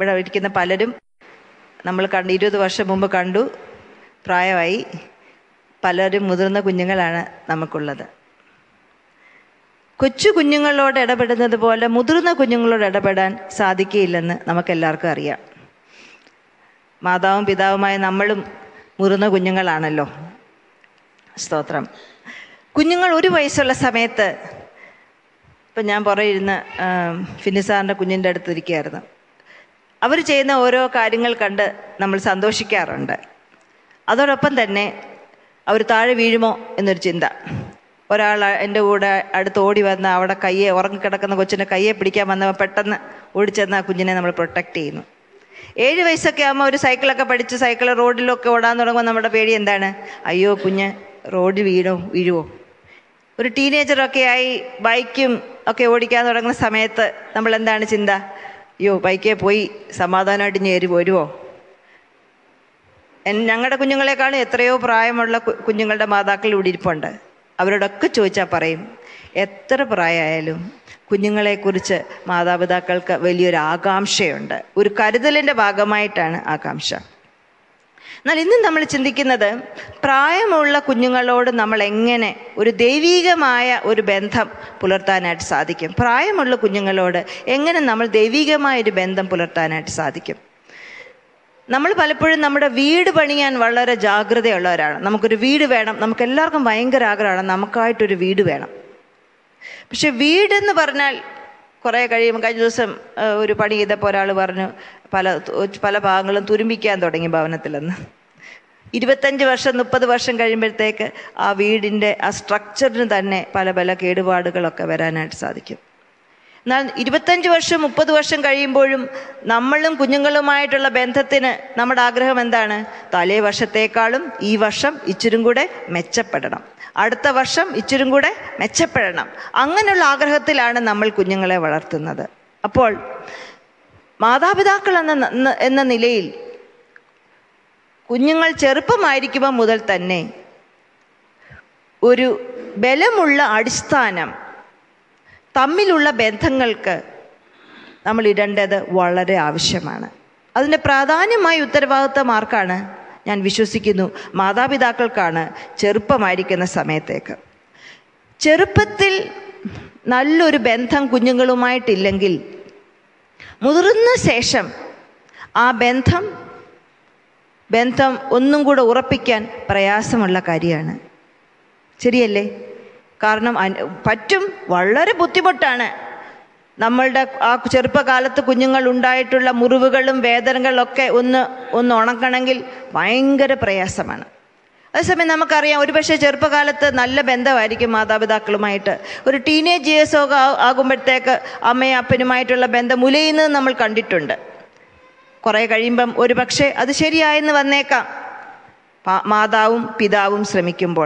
ഇവിടെ ഇരിക്കുന്ന പലരും നമ്മൾ കണ്ട് ഇരുപത് വർഷം മുമ്പ് കണ്ടു പ്രായമായി പലരും മുതിർന്ന കുഞ്ഞുങ്ങളാണ് നമുക്കുള്ളത് കൊച്ചു കുഞ്ഞുങ്ങളോട് ഇടപെടുന്നത് പോലെ മുതിർന്ന കുഞ്ഞുങ്ങളോട് ഇടപെടാൻ സാധിക്കുകയില്ലെന്ന് നമുക്കെല്ലാവർക്കും അറിയാം മാതാവും പിതാവുമായ നമ്മളും മുതിർന്ന കുഞ്ഞുങ്ങളാണല്ലോ സ്തോത്രം കുഞ്ഞുങ്ങൾ ഒരു വയസ്സുള്ള സമയത്ത് ഇപ്പം ഞാൻ പുറയിരുന്ന് ഫിനിസാറിൻ്റെ കുഞ്ഞിൻ്റെ അടുത്ത് ഇരിക്കുകയായിരുന്നു അവർ ചെയ്യുന്ന ഓരോ കാര്യങ്ങൾ കണ്ട് നമ്മൾ സന്തോഷിക്കാറുണ്ട് അതോടൊപ്പം തന്നെ അവർ താഴെ വീഴുമോ എന്നൊരു ചിന്ത ഒരാൾ എൻ്റെ കൂടെ അടുത്ത് ഓടി വന്ന് അവിടെ കയ്യെ ഉറങ്ങിക്കിടക്കുന്ന കൊച്ചിൻ്റെ കയ്യെ പിടിക്കാൻ വന്നപ്പോൾ പെട്ടെന്ന് ഓടിച്ചെന്ന് ആ കുഞ്ഞിനെ നമ്മൾ പ്രൊട്ടക്റ്റ് ചെയ്യുന്നു ഏഴ് വയസ്സൊക്കെ ആകുമ്പോൾ ഒരു സൈക്കിളൊക്കെ പഠിച്ച് സൈക്കിൾ റോഡിലൊക്കെ ഓടാൻ തുടങ്ങുമ്പോൾ നമ്മുടെ പേടി എന്താണ് അയ്യോ കുഞ്ഞ് റോഡിൽ വീഴോ വീഴുവോ ഒരു ടീനേജറൊക്കെ ആയി ബൈക്കും ഒക്കെ ഓടിക്കാൻ തുടങ്ങുന്ന സമയത്ത് നമ്മൾ എന്താണ് ചിന്ത അയ്യോ ബൈക്കേ പോയി സമാധാനമായിട്ട് ഞേരി വരുമോ ഞങ്ങളുടെ കുഞ്ഞുങ്ങളെക്കാളും എത്രയോ പ്രായമുള്ള കു- കുഞ്ഞുങ്ങളുടെ മാതാക്കൾ ഇവിടെ ഇരിപ്പുണ്ട് അവരോടൊക്കെ ചോദിച്ചാൽ പറയും എത്ര പ്രായമായാലും കുഞ്ഞുങ്ങളെക്കുറിച്ച് മാതാപിതാക്കൾക്ക് വലിയൊരു ആകാംക്ഷയുണ്ട് ഒരു കരുതലിൻ്റെ ഭാഗമായിട്ടാണ് ആകാംക്ഷ എന്നാൽ ഇന്ന് നമ്മൾ ചിന്തിക്കുന്നത് പ്രായമുള്ള കുഞ്ഞുങ്ങളോട് നമ്മൾ എങ്ങനെ ഒരു ദൈവീകമായ ഒരു ബന്ധം പുലർത്താനായിട്ട് സാധിക്കും പ്രായമുള്ള കുഞ്ഞുങ്ങളോട് എങ്ങനെ നമ്മൾ ദൈവീകമായ ഒരു ബന്ധം പുലർത്താനായിട്ട് സാധിക്കും നമ്മൾ പലപ്പോഴും നമ്മുടെ വീട് പണിയാൻ വളരെ ജാഗ്രതയുള്ളവരാണ് നമുക്കൊരു വീട് വേണം നമുക്ക് എല്ലാവർക്കും ഭയങ്കര ആഗ്രഹമാണ് നമുക്കായിട്ടൊരു വീട് വേണം പക്ഷെ വീടെന്ന് പറഞ്ഞാൽ കുറേ കഴിയുമ്പോൾ കഴിഞ്ഞ ദിവസം ആ, ഒരു പണി ചെയ്തപ്പോൾ ഒരാൾ പറഞ്ഞു പല പല ഭാഗങ്ങളും തുരുമ്പിക്കാൻ തുടങ്ങി ഭവനത്തിലെന്ന് ഇരുപത്തഞ്ച് വർഷം മുപ്പത് വർഷം കഴിയുമ്പോഴത്തേക്ക് ആ വീടിൻ്റെ ആ സ്ട്രക്ചറിന് തന്നെ പല പല കേടുപാടുകളൊക്കെ വരാനായിട്ട് സാധിക്കും എന്നാൽ ഇരുപത്തഞ്ച് വർഷം മുപ്പത് വർഷം കഴിയുമ്പോഴും നമ്മളും കുഞ്ഞുങ്ങളുമായിട്ടുള്ള ബന്ധത്തിന് നമ്മുടെ ആഗ്രഹം എന്താണ് തലേ വർഷത്തേക്കാളും ഈ വർഷം ഇച്ചിരും കൂടെ മെച്ചപ്പെടണം അടുത്ത വർഷം ഇച്ചിരും കൂടെ മെച്ചപ്പെടണം അങ്ങനെയുള്ള ആഗ്രഹത്തിലാണ് നമ്മൾ കുഞ്ഞുങ്ങളെ വളർത്തുന്നത് അപ്പോൾ മാതാപിതാക്കൾ എന്ന ന- എന്ന നിലയിൽ കുഞ്ഞുങ്ങൾ ചെറുപ്പമായിരിക്കുമ്പോൾ മുതൽ തന്നെ ഒരു ബലമുള്ള അടിസ്ഥാനം തമ്മിലുള്ള ബന്ധങ്ങൾക്ക് നമ്മൾ ഇടേണ്ടത് വളരെ ആവശ്യമാണ് അതിൻ്റെ പ്രാധാന്യമായ ഉത്തരവാദിത്തം ആർക്കാണ് ഞാൻ വിശ്വസിക്കുന്നു മാതാപിതാക്കൾക്കാണ് ചെറുപ്പമായിരിക്കുന്ന സമയത്തേക്ക് ചെറുപ്പത്തിൽ നല്ലൊരു ബന്ധം കുഞ്ഞുങ്ങളുമായിട്ടില്ലെങ്കിൽ മുതിർന്ന ശേഷം ആ ബന്ധം ബന്ധം ഒന്നും കൂടെ ഉറപ്പിക്കാൻ പ്രയാസമുള്ള കാര്യമാണ് ശരിയല്ലേ കാരണം അന- പറ്റും വളരെ ബുദ്ധിമുട്ടാണ് നമ്മളുടെ ആ ചെറുപ്പകാലത്ത് കുഞ്ഞുങ്ങൾ ഉണ്ടായിട്ടുള്ള മുറിവുകളും വേദനകളൊക്കെ ഒന്ന് ഒന്ന് ഉണക്കണമെങ്കിൽ ഭയങ്കര പ്രയാസമാണ് അതേസമയം നമുക്കറിയാം ഒരുപക്ഷെ ചെറുപ്പകാലത്ത് നല്ല ബന്ധമായിരിക്കും മാതാപിതാക്കളുമായിട്ട് ഒരു ടീനേജ് ഇയേഴ്സ് ഒക്കെ ആ- ആകുമ്പോഴത്തേക്ക് അമ്മയും അപ്പനുമായിട്ടുള്ള ബന്ധം മുലയുന്നത് നമ്മൾ കണ്ടിട്ടുണ്ട് കുറേ കഴിയുമ്പം ഒരു പക്ഷേ അത് ശരിയായെന്ന് വന്നേക്കാം പാ- മാതാവും പിതാവും ശ്രമിക്കുമ്പോൾ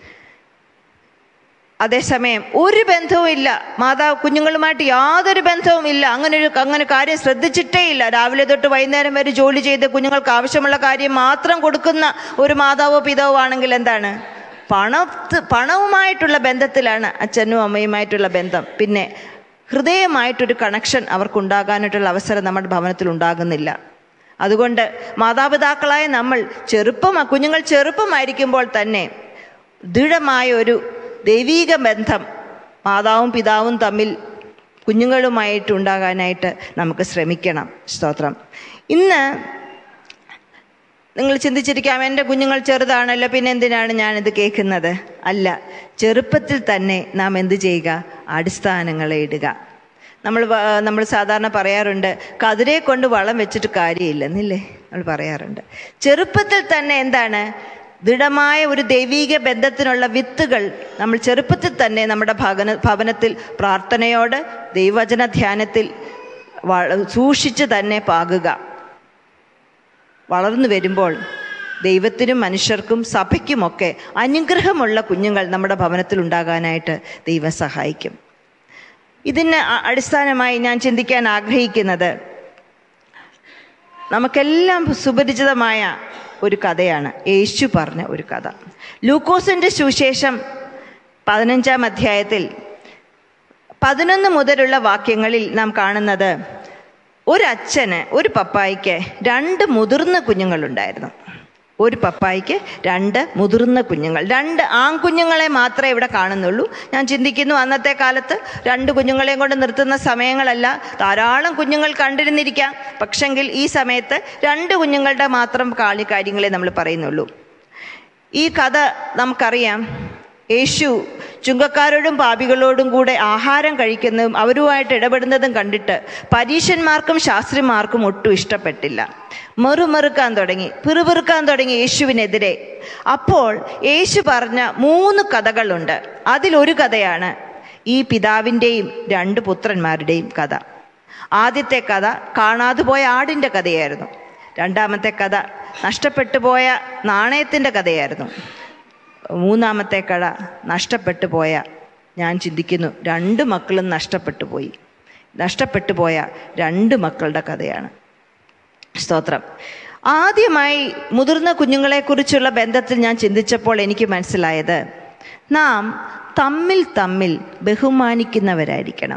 അതേസമയം ഒരു ബന്ധവും ഇല്ല മാതാവ് കുഞ്ഞുങ്ങളുമായിട്ട് യാതൊരു ബന്ധവും ഇല്ല അങ്ങനെ ഒരു അങ്ങനെ കാര്യം ശ്രദ്ധിച്ചിട്ടേ ഇല്ല രാവിലെ തൊട്ട് വൈകുന്നേരം വരെ ജോലി ചെയ്ത് കുഞ്ഞുങ്ങൾക്ക് ആവശ്യമുള്ള കാര്യം മാത്രം കൊടുക്കുന്ന ഒരു മാതാവോ പിതാവോ ആണെങ്കിൽ എന്താണ് പണത്ത് പണവുമായിട്ടുള്ള ബന്ധത്തിലാണ് അച്ഛനും അമ്മയുമായിട്ടുള്ള ബന്ധം പിന്നെ ഹൃദയമായിട്ടൊരു കണക്ഷൻ അവർക്കുണ്ടാകാനായിട്ടുള്ള അവസരം നമ്മുടെ ഭവനത്തിൽ ഉണ്ടാകുന്നില്ല അതുകൊണ്ട് മാതാപിതാക്കളായ നമ്മൾ ചെറുപ്പം കുഞ്ഞുങ്ങൾ ചെറുപ്പമായിരിക്കുമ്പോൾ തന്നെ ദൃഢമായ ഒരു ദൈവീക ബന്ധം മാതാവും പിതാവും തമ്മിൽ കുഞ്ഞുങ്ങളുമായിട്ട് ഉണ്ടാകാനായിട്ട് നമുക്ക് ശ്രമിക്കണം സ്തോത്രം ഇന്ന് നിങ്ങൾ ചിന്തിച്ചിരിക്കാം എൻ്റെ കുഞ്ഞുങ്ങൾ ചെറുതാണല്ലോ പിന്നെ എന്തിനാണ് ഞാനിത് കേൾക്കുന്നത് അല്ല ചെറുപ്പത്തിൽ തന്നെ നാം എന്ത് ചെയ്യുക അടിസ്ഥാനങ്ങളെ ഇടുക നമ്മൾ വ- നമ്മൾ സാധാരണ പറയാറുണ്ട് കതിരെ കൊണ്ട് വളം വെച്ചിട്ട് കാര്യമില്ലെന്നില്ലേ നമ്മൾ പറയാറുണ്ട് ചെറുപ്പത്തിൽ തന്നെ എന്താണ് ദൃഢമായ ഒരു ദൈവീക ബന്ധത്തിനുള്ള വിത്തുകൾ നമ്മൾ ചെറുപ്പത്തിൽ തന്നെ നമ്മുടെ ഭവന ഭവനത്തിൽ പ്രാർത്ഥനയോട് ദൈവവചന ധ്യാനത്തിൽ വള സൂക്ഷിച്ച് തന്നെ പാകുക വളർന്നു വരുമ്പോൾ ദൈവത്തിനും മനുഷ്യർക്കും സഭയ്ക്കുമൊക്കെ അനുഗ്രഹമുള്ള കുഞ്ഞുങ്ങൾ നമ്മുടെ ഭവനത്തിൽ ഉണ്ടാകാനായിട്ട് ദൈവം സഹായിക്കും ഇതിന് അ- അടിസ്ഥാനമായി ഞാൻ ചിന്തിക്കാൻ ആഗ്രഹിക്കുന്നത് നമുക്കെല്ലാം സുപരിചിതമായ ഒരു കഥയാണ് യേശു പറഞ്ഞ ഒരു കഥ ലൂക്കോസിൻ്റെ സുവിശേഷം പതിനഞ്ചാം അധ്യായത്തിൽ പതിനൊന്ന് മുതലുള്ള വാക്യങ്ങളിൽ നാം കാണുന്നത് ഒരു അച്ഛന് ഒരു പപ്പായിക്ക് രണ്ട് മുതിർന്ന കുഞ്ഞുങ്ങളുണ്ടായിരുന്നു ഒരു പപ്പായിക്ക് രണ്ട് മുതിർന്ന കുഞ്ഞുങ്ങൾ രണ്ട് ആൺകുഞ്ഞുങ്ങളെ മാത്രമേ ഇവിടെ കാണുന്നുള്ളൂ ഞാൻ ചിന്തിക്കുന്നു അന്നത്തെ കാലത്ത് രണ്ട് കുഞ്ഞുങ്ങളെയും കൊണ്ട് നിർത്തുന്ന സമയങ്ങളല്ല ധാരാളം കുഞ്ഞുങ്ങൾ കണ്ടിരുന്നിരിക്കാം പക്ഷെങ്കിൽ ഈ സമയത്ത് രണ്ട് കുഞ്ഞുങ്ങളുടെ മാത്രം കാളി കാര്യങ്ങളെ നമ്മൾ പറയുന്നുള്ളൂ ഈ കഥ നമുക്കറിയാം യേശു ചുങ്കക്കാരോടും പാപികളോടും കൂടെ ആഹാരം കഴിക്കുന്നതും അവരുമായിട്ട് ഇടപെടുന്നതും കണ്ടിട്ട് പരീശന്മാർക്കും ശാസ്ത്രിമാർക്കും ഒട്ടും ഇഷ്ടപ്പെട്ടില്ല മെറുമെറുക്കാൻ തുടങ്ങി പിറുപിറുക്കാൻ തുടങ്ങി യേശുവിനെതിരെ അപ്പോൾ യേശു പറഞ്ഞ മൂന്ന് കഥകളുണ്ട് അതിലൊരു കഥയാണ് ഈ പിതാവിൻ്റെയും രണ്ട് പുത്രന്മാരുടെയും കഥ ആദ്യത്തെ കഥ കാണാതെ പോയ ആടിൻ്റെ കഥയായിരുന്നു രണ്ടാമത്തെ കഥ നഷ്ടപ്പെട്ടു പോയ നാണയത്തിൻ്റെ കഥയായിരുന്നു മൂന്നാമത്തെ കഥ നഷ്ടപ്പെട്ടു പോയ ഞാൻ ചിന്തിക്കുന്നു രണ്ട് മക്കളും നഷ്ടപ്പെട്ടു പോയി നഷ്ടപ്പെട്ടു പോയ രണ്ട് മക്കളുടെ കഥയാണ് സ്തോത്രം ആദ്യമായി മുതിർന്ന കുഞ്ഞുങ്ങളെക്കുറിച്ചുള്ള ബന്ധത്തിൽ ഞാൻ ചിന്തിച്ചപ്പോൾ എനിക്ക് മനസ്സിലായത് നാം തമ്മിൽ തമ്മിൽ ബഹുമാനിക്കുന്നവരായിരിക്കണം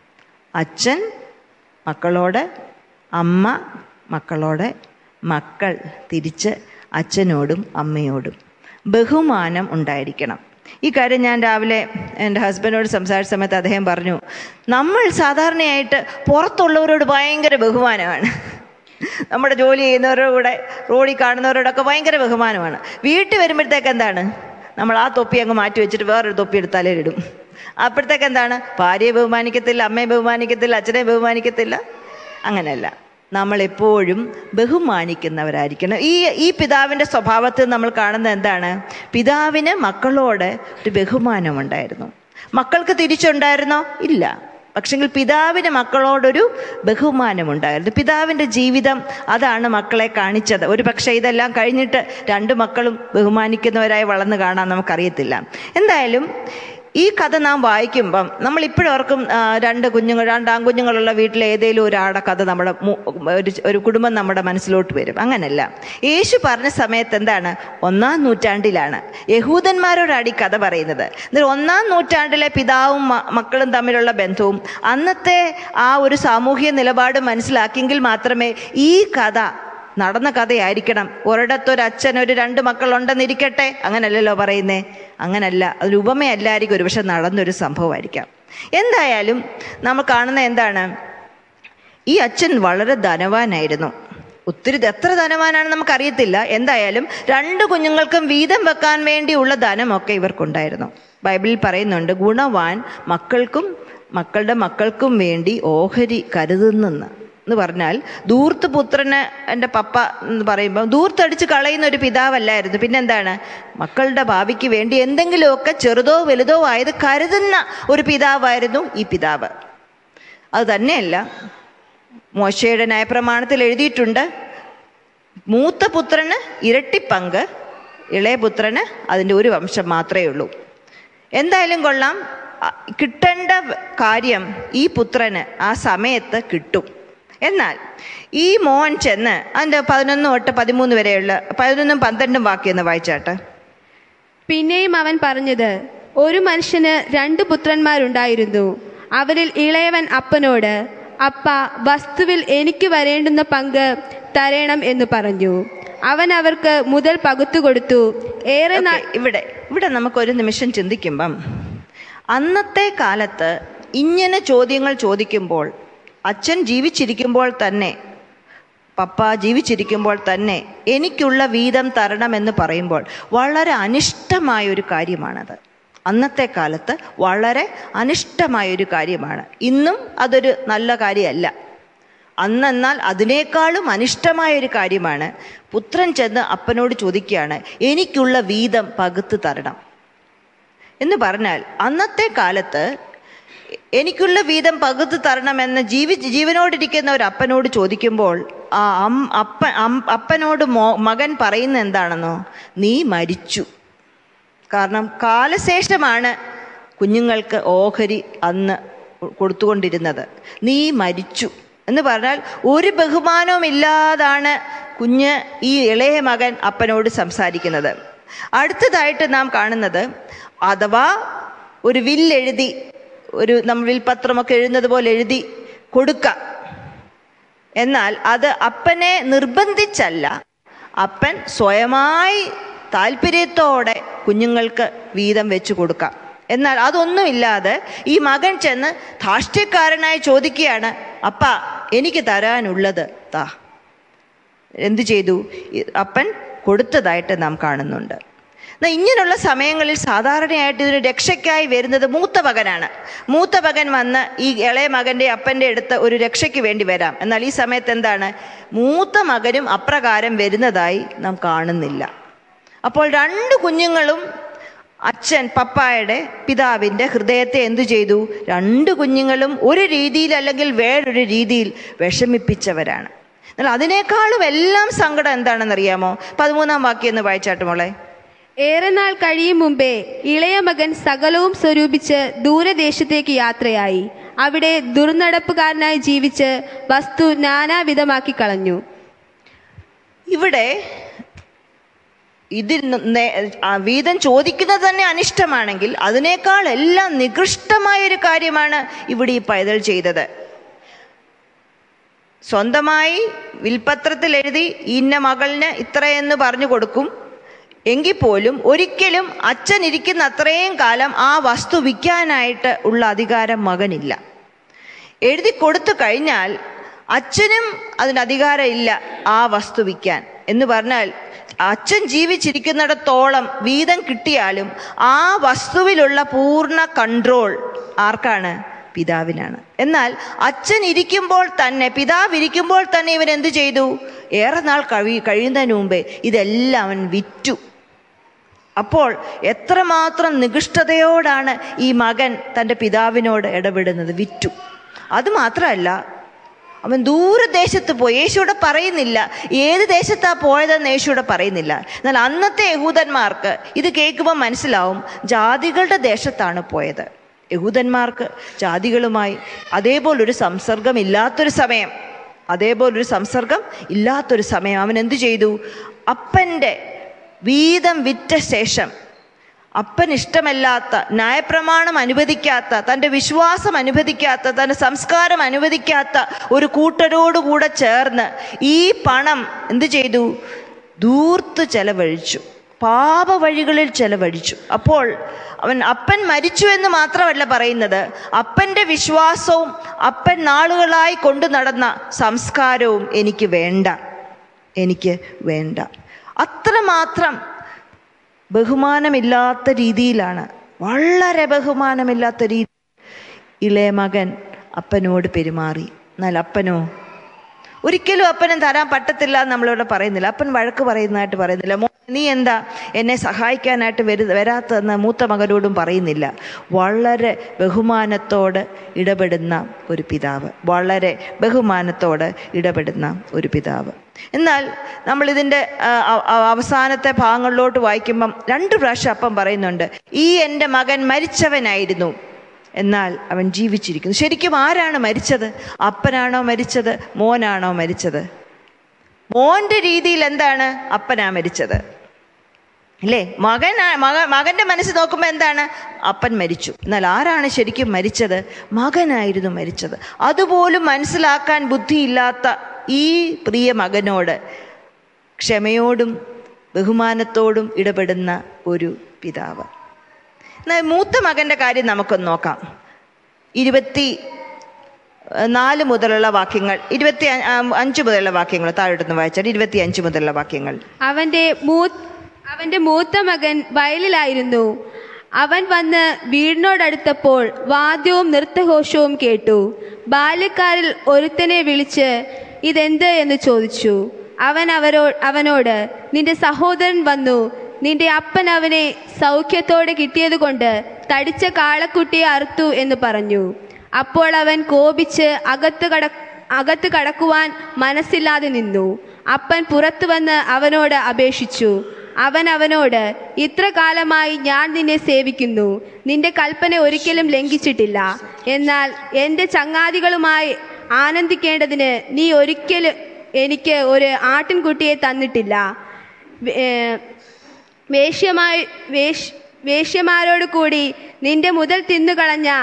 അച്ഛൻ മക്കളോട് അമ്മ മക്കളോട് മക്കൾ തിരിച്ച് അച്ഛനോടും അമ്മയോടും ബഹുമാനം ഉണ്ടായിരിക്കണം ഈ കാര്യം ഞാൻ രാവിലെ എൻ്റെ ഹസ്ബൻഡോട് സംസാരിച്ച സമയത്ത് അദ്ദേഹം പറഞ്ഞു നമ്മൾ സാധാരണയായിട്ട് പുറത്തുള്ളവരോട് ഭയങ്കര ബഹുമാനമാണ് നമ്മുടെ ജോലി ചെയ്യുന്നവരുടെ കൂടെ റോഡിൽ കാണുന്നവരോടൊക്കെ ഭയങ്കര ബഹുമാനമാണ് വീട്ടിൽ വരുമ്പോഴത്തേക്ക് എന്താണ് നമ്മൾ ആ തൊപ്പി അങ്ങ് മാറ്റി വെച്ചിട്ട് വേറൊരു തൊപ്പി എടുത്ത് തലയിലിടും അപ്പോഴത്തേക്ക് എന്താണ് ഭാര്യയെ ബഹുമാനിക്കത്തില്ല അമ്മയെ ബഹുമാനിക്കത്തില്ല അച്ഛനെ ബഹുമാനിക്കത്തില്ല അങ്ങനെയല്ല നമ്മൾ എപ്പോഴും ബഹുമാനിക്കുന്നവരായിരിക്കണം ഈ ഈ പിതാവിൻ്റെ സ്വഭാവത്തിൽ നമ്മൾ കാണുന്നത് എന്താണ് പിതാവിന് മക്കളോട് ഒരു ബഹുമാനമുണ്ടായിരുന്നു മക്കൾക്ക് തിരിച്ചുണ്ടായിരുന്നോ ഇല്ല പക്ഷെങ്കിൽ പിതാവിന് മക്കളോടൊരു ബഹുമാനമുണ്ടായിരുന്നു പിതാവിൻ്റെ ജീവിതം അതാണ് മക്കളെ കാണിച്ചത് ഒരു പക്ഷേ ഇതെല്ലാം കഴിഞ്ഞിട്ട് രണ്ട് മക്കളും ബഹുമാനിക്കുന്നവരായി വളർന്നു കാണാൻ നമുക്കറിയത്തില്ല എന്തായാലും ഈ കഥ നാം വായിക്കുമ്പം നമ്മൾ ഇപ്പോഴോർക്കും ആ, രണ്ട് കുഞ്ഞുങ്ങൾ രണ്ട് ആൺകുഞ്ഞുങ്ങളുള്ള വീട്ടിലെ ഏതെങ്കിലും ഒരാളുടെ കഥ നമ്മുടെ മു- ഒരു ഒരു കുടുംബം നമ്മുടെ മനസ്സിലോട്ട് വരും അങ്ങനല്ല യേശു പറഞ്ഞ സമയത്ത് എന്താണ് ഒന്നാം നൂറ്റാണ്ടിലാണ് യഹൂദന്മാരോടാണ് ഈ കഥ പറയുന്നത് എന്നിട്ട് ഒന്നാം നൂറ്റാണ്ടിലെ പിതാവും മ- മക്കളും തമ്മിലുള്ള ബന്ധവും അന്നത്തെ ആ ഒരു സാമൂഹ്യ നിലപാട് മനസ്സിലാക്കിയെങ്കിൽ മാത്രമേ ഈ കഥ നടന്ന കഥയായിരിക്കണം ഒരിടത്തൊരച്ഛൻ ഒരു രണ്ട് മക്കളുണ്ടെന്നിരിക്കട്ടെ അങ്ങനല്ലല്ലോ പറയുന്നേ അങ്ങനല്ല അതൊരു ഉപമയല്ലായിരിക്കും ഒരുപക്ഷെ നടന്നൊരു സംഭവമായിരിക്കാം എന്തായാലും നമ്മൾ കാണുന്ന എന്താണ് ഈ അച്ഛൻ വളരെ ധനവാനായിരുന്നു ഒത്തിരി എത്ര ധനവാനാണെന്ന് നമുക്കറിയത്തില്ല എന്തായാലും രണ്ട് കുഞ്ഞുങ്ങൾക്കും വീതം വെക്കാൻ വേണ്ടിയുള്ള ധനമൊക്കെ ഇവർക്കുണ്ടായിരുന്നു ബൈബിളിൽ പറയുന്നുണ്ട് ഗുണവാൻ മക്കൾക്കും മക്കളുടെ മക്കൾക്കും വേണ്ടി ഓഹരി കരുതുന്നെന്ന് എന്ന് പറഞ്ഞാൽ ധൂർത്ത് പുത്രന് എൻ്റെ പപ്പ എന്ന് പറയുമ്പോൾ ധൂർത്തടിച്ച് കളയുന്ന ഒരു പിതാവല്ലായിരുന്നു പിന്നെന്താണ് മക്കളുടെ ഭാവിക്ക് വേണ്ടി എന്തെങ്കിലുമൊക്കെ ചെറുതോ വലുതോ ആയത് കരുതുന്ന ഒരു പിതാവായിരുന്നു ഈ പിതാവ് അത് തന്നെയല്ല മോശയുടെ ന്യായപ്രമാണത്തിൽ എഴുതിയിട്ടുണ്ട് മൂത്ത പുത്രന് ഇരട്ടി പങ്ക് ഇളയ പുത്രന് അതിൻ്റെ ഒരു വംശം മാത്രമേ ഉള്ളൂ എന്തായാലും കൊള്ളാം അ- കിട്ടേണ്ട കാര്യം ഈ പുത്രന് ആ സമയത്ത് കിട്ടും എന്നാൽ ഈ മോൻ ചെന്ന് അതിൻ്റെ പതിനൊന്ന് തൊട്ട് പതിമൂന്ന് വരെയുള്ള പതിനൊന്നും പന്ത്രണ്ടും വാക്യൊന്ന് വായിച്ചാട്ടെ പിന്നെയും അവൻ പറഞ്ഞത് ഒരു മനുഷ്യന് രണ്ട് പുത്രന്മാരുണ്ടായിരുന്നു അവരിൽ ഇളയവൻ അപ്പനോട് അപ്പ വസ്തുവിൽ എനിക്ക് വരേണ്ടുന്ന പങ്ക് തരേണം എന്ന് പറഞ്ഞു അവൻ അവർക്ക് മുതൽ പകുത്തു കൊടുത്തു ഏറെ നാൾ ഓക്കേ, ഇവിടെ ഇവിടെ നമുക്കൊരു നിമിഷം ചിന്തിക്കുമ്പം അന്നത്തെ കാലത്ത് ഇങ്ങനെ ചോദ്യങ്ങൾ ചോദിക്കുമ്പോൾ അച്ഛൻ ജീവിച്ചിരിക്കുമ്പോൾ തന്നെ പപ്പ ജീവിച്ചിരിക്കുമ്പോൾ തന്നെ എനിക്കുള്ള വീതം തരണമെന്ന് പറയുമ്പോൾ വളരെ അനിഷ്ടമായ ഒരു കാര്യമാണത് അന്നത്തെ കാലത്ത് വളരെ അനിഷ്ടമായ ഒരു കാര്യമാണ് ഇന്നും അതൊരു നല്ല കാര്യമല്ല അന്നെന്നാൽ അതിനേക്കാളും അനിഷ്ടമായ ഒരു കാര്യമാണ് പുത്രൻ ചെന്ന് അപ്പനോട് ചോദിക്കുകയാണ് എനിക്കുള്ള വീതം പകുത്ത് തരണം എന്ന് പറഞ്ഞാൽ അന്നത്തെ കാലത്ത് എനിക്കുള്ള വീതം പകുത്ത് തരണമെന്ന് ജീവി ജീവനോടിരിക്കുന്ന ഒരു അപ്പനോട് ചോദിക്കുമ്പോൾ ആ അം അപ്പ അം- അപ്പനോട് മോ മകൻ പറയുന്ന എന്താണെന്നോ നീ മരിച്ചു കാരണം കാലശേഷമാണ് കുഞ്ഞുങ്ങൾക്ക് ഓഹരി അന്ന് കൊടുത്തുകൊണ്ടിരുന്നത് നീ മരിച്ചു എന്ന് പറഞ്ഞാൽ ഒരു ബഹുമാനവും ഇല്ലാതാണ് കുഞ്ഞ് ഈ ഇളയ മകൻ അപ്പനോട് സംസാരിക്കുന്നത് അടുത്തതായിട്ട് നാം കാണുന്നത് അഥവാ ഒരു വില്ലെഴുതി ഒരു നമ്മൾ വിൽപത്രമൊക്കെ എഴുതുന്നത് പോലെ എഴുതി കൊടുക്കാം എന്നാൽ അത് അപ്പനെ നിർബന്ധിച്ചല്ല അപ്പൻ സ്വയമായി താല്പര്യത്തോടെ കുഞ്ഞുങ്ങൾക്ക് വീതം വെച്ചു കൊടുക്കാം എന്നാൽ അതൊന്നുമില്ലാതെ ഈ മകൻ ചെന്ന് ധാഷ്ട്യക്കാരനായി ചോദിക്കുകയാണ് അപ്പ എനിക്ക് തരാനുള്ളത് താ എന്തു ചെയ്തു ഈ അപ്പൻ കൊടുത്തതായിട്ട് നാം കാണുന്നുണ്ട് എന്നാൽ ഇങ്ങനെയുള്ള സമയങ്ങളിൽ സാധാരണയായിട്ട് ഇതിന് രക്ഷയ്ക്കായി വരുന്നത് മൂത്ത മകനാണ് മൂത്ത മകൻ വന്ന് ഈ ഇളയ മകൻ്റെ അപ്പൻ്റെ അടുത്ത് ഒരു രക്ഷയ്ക്ക് വേണ്ടി വരാം എന്നാൽ ഈ സമയത്ത് എന്താണ് മൂത്ത മകനും അപ്രകാരം വരുന്നതായി നാം കാണുന്നില്ല അപ്പോൾ രണ്ട് കുഞ്ഞുങ്ങളും അച്ഛൻ പപ്പായുടെ പിതാവിൻ്റെ ഹൃദയത്തെ എന്തു ചെയ്തു രണ്ട് കുഞ്ഞുങ്ങളും ഒരു രീതിയിൽ അല്ലെങ്കിൽ വേറൊരു രീതിയിൽ വിഷമിപ്പിച്ചവരാണ് എന്നാൽ അതിനേക്കാളും എല്ലാം സങ്കടം എന്താണെന്നറിയാമോ പതിമൂന്നാം വാക്യം എന്ന് വായിച്ചാട്ട് മോളെ ഏറെ നാൾ കഴിയും മുമ്പേ ഇളയ മകൻ സകലവും സ്വരൂപിച്ച് ദൂരദേശത്തേക്ക് യാത്രയായി അവിടെ ദുർനടപ്പുകാരനായി ജീവിച്ച് വസ്തു നാനാവിധമാക്കി കളഞ്ഞു ഇവിടെ ഇതിൽ ന- നേ- ആ വീതം ചോദിക്കുന്നത് തന്നെ അനിഷ്ടമാണെങ്കിൽ അതിനേക്കാൾ എല്ലാം നികൃഷ്ടമായ ഒരു കാര്യമാണ് ഇവിടെ ഈ പൈതൽ ചെയ്തത് സ്വന്തമായി വിൽപത്രത്തിൽ എഴുതി ഇന്ന മകളിന് ഇത്രയെന്ന് പറഞ്ഞു കൊടുക്കും എങ്കിൽ പോലും ഒരിക്കലും അച്ഛൻ ഇരിക്കുന്ന അത്രയും കാലം ആ വസ്തു വിൽക്കാനായിട്ട് ഉള്ള അധികാരം മകനില്ല എഴുതി കൊടുത്തു കഴിഞ്ഞാൽ അച്ഛനും അതിന് അധികാരം ഇല്ല ആ വസ്തു വിൽക്കാൻ എന്ന് പറഞ്ഞാൽ അച്ഛൻ ജീവിച്ചിരിക്കുന്നിടത്തോളം വീതം കിട്ടിയാലും ആ വസ്തുവിലുള്ള പൂർണ്ണ കൺട്രോൾ ആർക്കാണ് പിതാവിനാണ് എന്നാൽ അച്ഛൻ ഇരിക്കുമ്പോൾ തന്നെ പിതാവ് ഇരിക്കുമ്പോൾ തന്നെ ഇവൻ എന്ത് ചെയ്തു ഏറെ നാൾ കഴി കഴിയുന്നതിന് മുമ്പേ ഇതെല്ലാം അവൻ വിറ്റു അപ്പോൾ എത്രമാത്രം നികൃഷ്ടതയോടാണ് ഈ മകൻ തൻ്റെ പിതാവിനോട് ഇടപെടുന്നത് വിറ്റു അത് മാത്രമല്ല അവൻ ദൂരദേശത്ത് പോയി യേശുവിടെ പറയുന്നില്ല ഏത് ദേശത്താ പോയതെന്ന് യേശുവിടെ പറയുന്നില്ല എന്നാൽ അന്നത്തെ യഹൂദന്മാർക്ക് ഇത് കേൾക്കുമ്പോൾ മനസ്സിലാവും ജാതികളുടെ ദേശത്താണ് പോയത് യഹൂദന്മാർക്ക് ജാതികളുമായി അതേപോലൊരു സംസർഗം ഇല്ലാത്തൊരു സമയം അതേപോലൊരു സംസർഗം ഇല്ലാത്തൊരു സമയം അവൻ എന്തു ചെയ്തു അപ്പൻ്റെ വീതം വിറ്റ ശേഷം അപ്പൻ ഇഷ്ടമല്ലാത്ത ന്യായപ്രമാണം അനുവദിക്കാത്ത തൻ്റെ വിശ്വാസം അനുവദിക്കാത്ത തൻ്റെ സംസ്കാരം അനുവദിക്കാത്ത ഒരു കൂട്ടരോടുകൂടെ ചേർന്ന് ഈ പണം എന്ത് ചെയ്തു ദൂർത്ത് ചെലവഴിച്ചു പാപവഴികളിൽ ചെലവഴിച്ചു അപ്പോൾ അവൻ അപ്പൻ മരിച്ചു എന്ന് മാത്രമല്ല പറയുന്നത് അപ്പൻ്റെ വിശ്വാസവും അപ്പൻ നാളുകളായി കൊണ്ടു നടന്ന സംസ്കാരവും എനിക്ക് വേണ്ട എനിക്ക് വേണ്ട അത്രമാത്രം ബഹുമാനമില്ലാത്ത രീതിയിലാണ് വളരെ ബഹുമാനമില്ലാത്ത രീതി ഇളയ മകൻ അപ്പനോട് പെരുമാറി എന്നാൽ അപ്പനോ ഒരിക്കലും അപ്പനും തരാൻ പറ്റത്തില്ല എന്ന് നമ്മളിവിടെ പറയുന്നില്ല അപ്പൻ വഴക്ക് പറയുന്നതായിട്ട് പറയുന്നില്ല "മോ, നീ എന്താ എന്നെ സഹായിക്കാനായിട്ട് വരു വരാത്തതെന്ന് മൂത്ത മകനോടും പറയുന്നില്ല വളരെ ബഹുമാനത്തോട് ഇടപെടുന്ന ഒരു പിതാവ് വളരെ ബഹുമാനത്തോട് ഇടപെടുന്ന ഒരു പിതാവ് എന്നാൽ നമ്മൾ ഇതിൻ്റെ അവസാനത്തെ ഭാഗങ്ങളിലോട്ട് വായിക്കുമ്പം രണ്ട് പ്രാവശ്യം അപ്പം പറയുന്നുണ്ട് ഈ എൻ്റെ മകൻ മരിച്ചവനായിരുന്നു എന്നാൽ അവൻ ജീവിച്ചിരിക്കുന്നു ശരിക്കും ആരാണ് മരിച്ചത് അപ്പനാണോ മരിച്ചത് മോനാണോ മരിച്ചത് മോന്റെ രീതിയിൽ എന്താണ് അപ്പനാ മരിച്ചത് അല്ലേ മകൻ മക മകന്റെ മനസ്സ് നോക്കുമ്പോൾ എന്താണ് അപ്പൻ മരിച്ചു എന്നാൽ ആരാണ് ശരിക്കും മരിച്ചത് മകനായിരുന്നു മരിച്ചത് അതുപോലും മനസ്സിലാക്കാൻ ബുദ്ധിയില്ലാത്ത ഈ പ്രിയ മകനോട് ക്ഷമയോടും ബഹുമാനത്തോടും ഇടപെടുന്ന ഒരു പിതാവ് എന്നാൽ മൂത്ത മകന്റെ കാര്യം നമുക്കൊന്ന് നോക്കാം ഇരുപത്തി ഏഹ്, നാല് മുതലുള്ള വാക്യങ്ങൾ ഇരുപത്തി അ- ആ, അഞ്ച് മുതലുള്ള വാക്യങ്ങൾ താഴോട്ടൊന്ന് വായിച്ചാൽ ഇരുപത്തി അഞ്ച് മുതലുള്ള വാക്യങ്ങൾ അവന്റെ മൂ അവന്റെ മൂത്ത മകൻ വയലിലായിരുന്നു അവൻ വന്ന് വീടിനോടടുത്തപ്പോൾ വാദ്യവും നൃത്തഘോഷവും കേട്ടു ബാല്യക്കാരിൽ ഒരുത്തനെ വിളിച്ച് ഇതെന്ത് എന്ന് ചോദിച്ചു അവൻ അവരോ അവനോട് നിന്റെ സഹോദരൻ വന്നു നിന്റെ അപ്പൻ അവനെ സൗഖ്യത്തോടെ കിട്ടിയതുകൊണ്ട് തടിച്ച കാളക്കുട്ടിയെ അറുത്തു എന്ന് പറഞ്ഞു അപ്പോൾ അവൻ കോപിച്ച് അകത്ത് കട അകത്ത് കടക്കുവാൻ മനസ്സില്ലാതെ നിന്നു അപ്പൻ പുറത്തു വന്ന് അവനോട് അപേക്ഷിച്ചു അവൻ അവനോട് ഇത്ര കാലമായി ഞാൻ നിന്നെ സേവിക്കുന്നു നിന്റെ കൽപ്പന ഒരിക്കലും ലംഘിച്ചിട്ടില്ല എന്നാൽ എൻ്റെ ചങ്ങാതികളുമായി ആനന്ദിക്കേണ്ടതിന് നീ ഒരിക്കലും എനിക്ക് ഒരു ആട്ടിൻകുട്ടിയെ തന്നിട്ടില്ല വേ- ഏ, വേശ്യമായി വേശ് വേശ്യമാരോട് കൂടി നിന്റെ മുതൽ തിന്നുകളഞ്ഞ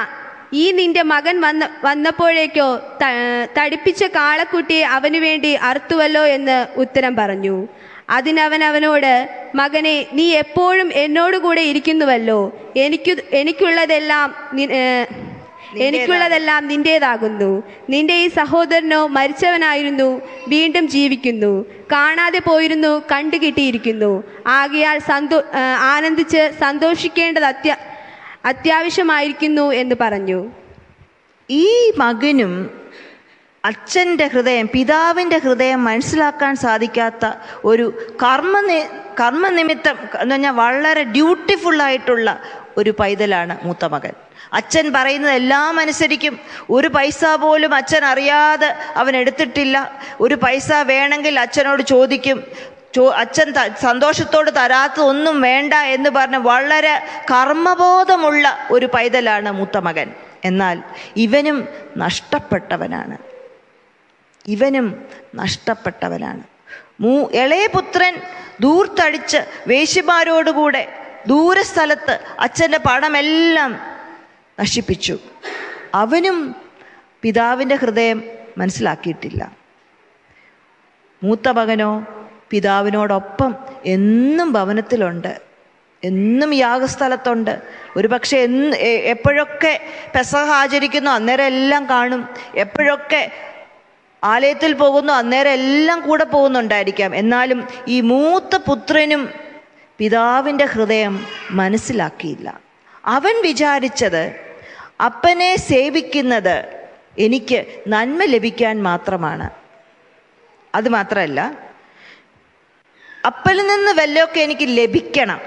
ഈ നിന്റെ മകൻ വന്ന വന്നപ്പോഴേക്കോ ത- തടിപ്പിച്ച കാളക്കുട്ടിയെ അവനു വേണ്ടി അറുത്തുവല്ലോ എന്ന് ഉത്തരം പറഞ്ഞു അതിനവൻ അവനോട് മകനെ നീ എപ്പോഴും എന്നോടുകൂടെ ഇരിക്കുന്നുവല്ലോ എനിക്ക് എനിക്കുള്ളതെല്ലാം നി- ഏ, എനിക്കുള്ളതെല്ലാം നിന്റേതാകുന്നു നിന്റെ ഈ സഹോദരനോ മരിച്ചവനായിരുന്നു വീണ്ടും ജീവിക്കുന്നു കാണാതെ പോയിരുന്നു കണ്ടു കിട്ടിയിരിക്കുന്നു ആകയാൽ സന്തോ ഏ, ആനന്ദിച്ച് സന്തോഷിക്കേണ്ടത് അത്യ അത്യാവശ്യമായിരിക്കുന്നു എന്ന് പറഞ്ഞു ഈ മകനും അച്ഛൻ്റെ ഹൃദയം പിതാവിൻ്റെ ഹൃദയം മനസ്സിലാക്കാൻ സാധിക്കാത്ത ഒരു കർമ്മ നി- കർമ്മനിമിത്തം എന്ന് പറഞ്ഞാൽ വളരെ ഡ്യൂട്ടിഫുൾ ആയിട്ടുള്ള ഒരു പൈതലാണ് മൂത്ത മകൻ അച്ഛൻ പറയുന്നത് എല്ലാം അനുസരിക്കും ഒരു പൈസ പോലും അച്ഛൻ അറിയാതെ അവൻ എടുത്തിട്ടില്ല ഒരു പൈസ വേണമെങ്കിൽ അച്ഛനോട് ചോദിക്കും ചോ അച്ഛൻ ത സന്തോഷത്തോട് തരാത്ത ഒന്നും വേണ്ട എന്ന് പറഞ്ഞ് വളരെ കർമ്മബോധമുള്ള ഒരു പൈതലാണ് മൂത്ത മകൻ എന്നാൽ ഇവനും നഷ്ടപ്പെട്ടവനാണ് ഇവനും നഷ്ടപ്പെട്ടവനാണ് മൂ ഇളയ പുത്രൻ ദൂർത്തടിച്ച് വേശ്യമാരോടുകൂടെ ദൂരസ്ഥലത്ത് അച്ഛൻ്റെ പണമെല്ലാം നശിപ്പിച്ചു അവനും പിതാവിൻ്റെ ഹൃദയം മനസ്സിലാക്കിയിട്ടില്ല മൂത്ത മകനോ പിതാവിനോടൊപ്പം എന്നും ഭവനത്തിലുണ്ട് എന്നും യാഗസ്ഥലത്തുണ്ട് ഒരുപക്ഷെ എന്ന് എ- എപ്പോഴൊക്കെ പെസഹ ആചരിക്കുന്നു അന്നേരം എല്ലാം കാണും എപ്പോഴൊക്കെ ആലയത്തിൽ പോകുന്നു അന്നേരം എല്ലാം കൂടെ പോകുന്നുണ്ടായിരിക്കാം എന്നാലും ഈ മൂത്ത പുത്രനും പിതാവിൻ്റെ ഹൃദയം മനസ്സിലാക്കിയില്ല അവൻ വിചാരിച്ചത് അപ്പനെ സേവിക്കുന്നത് എനിക്ക് നന്മ ലഭിക്കാൻ മാത്രമാണ് അത് മാത്രമല്ല അപ്പനിൽ നിന്ന് വല്ലതൊക്കെ എനിക്ക് ലഭിക്കണം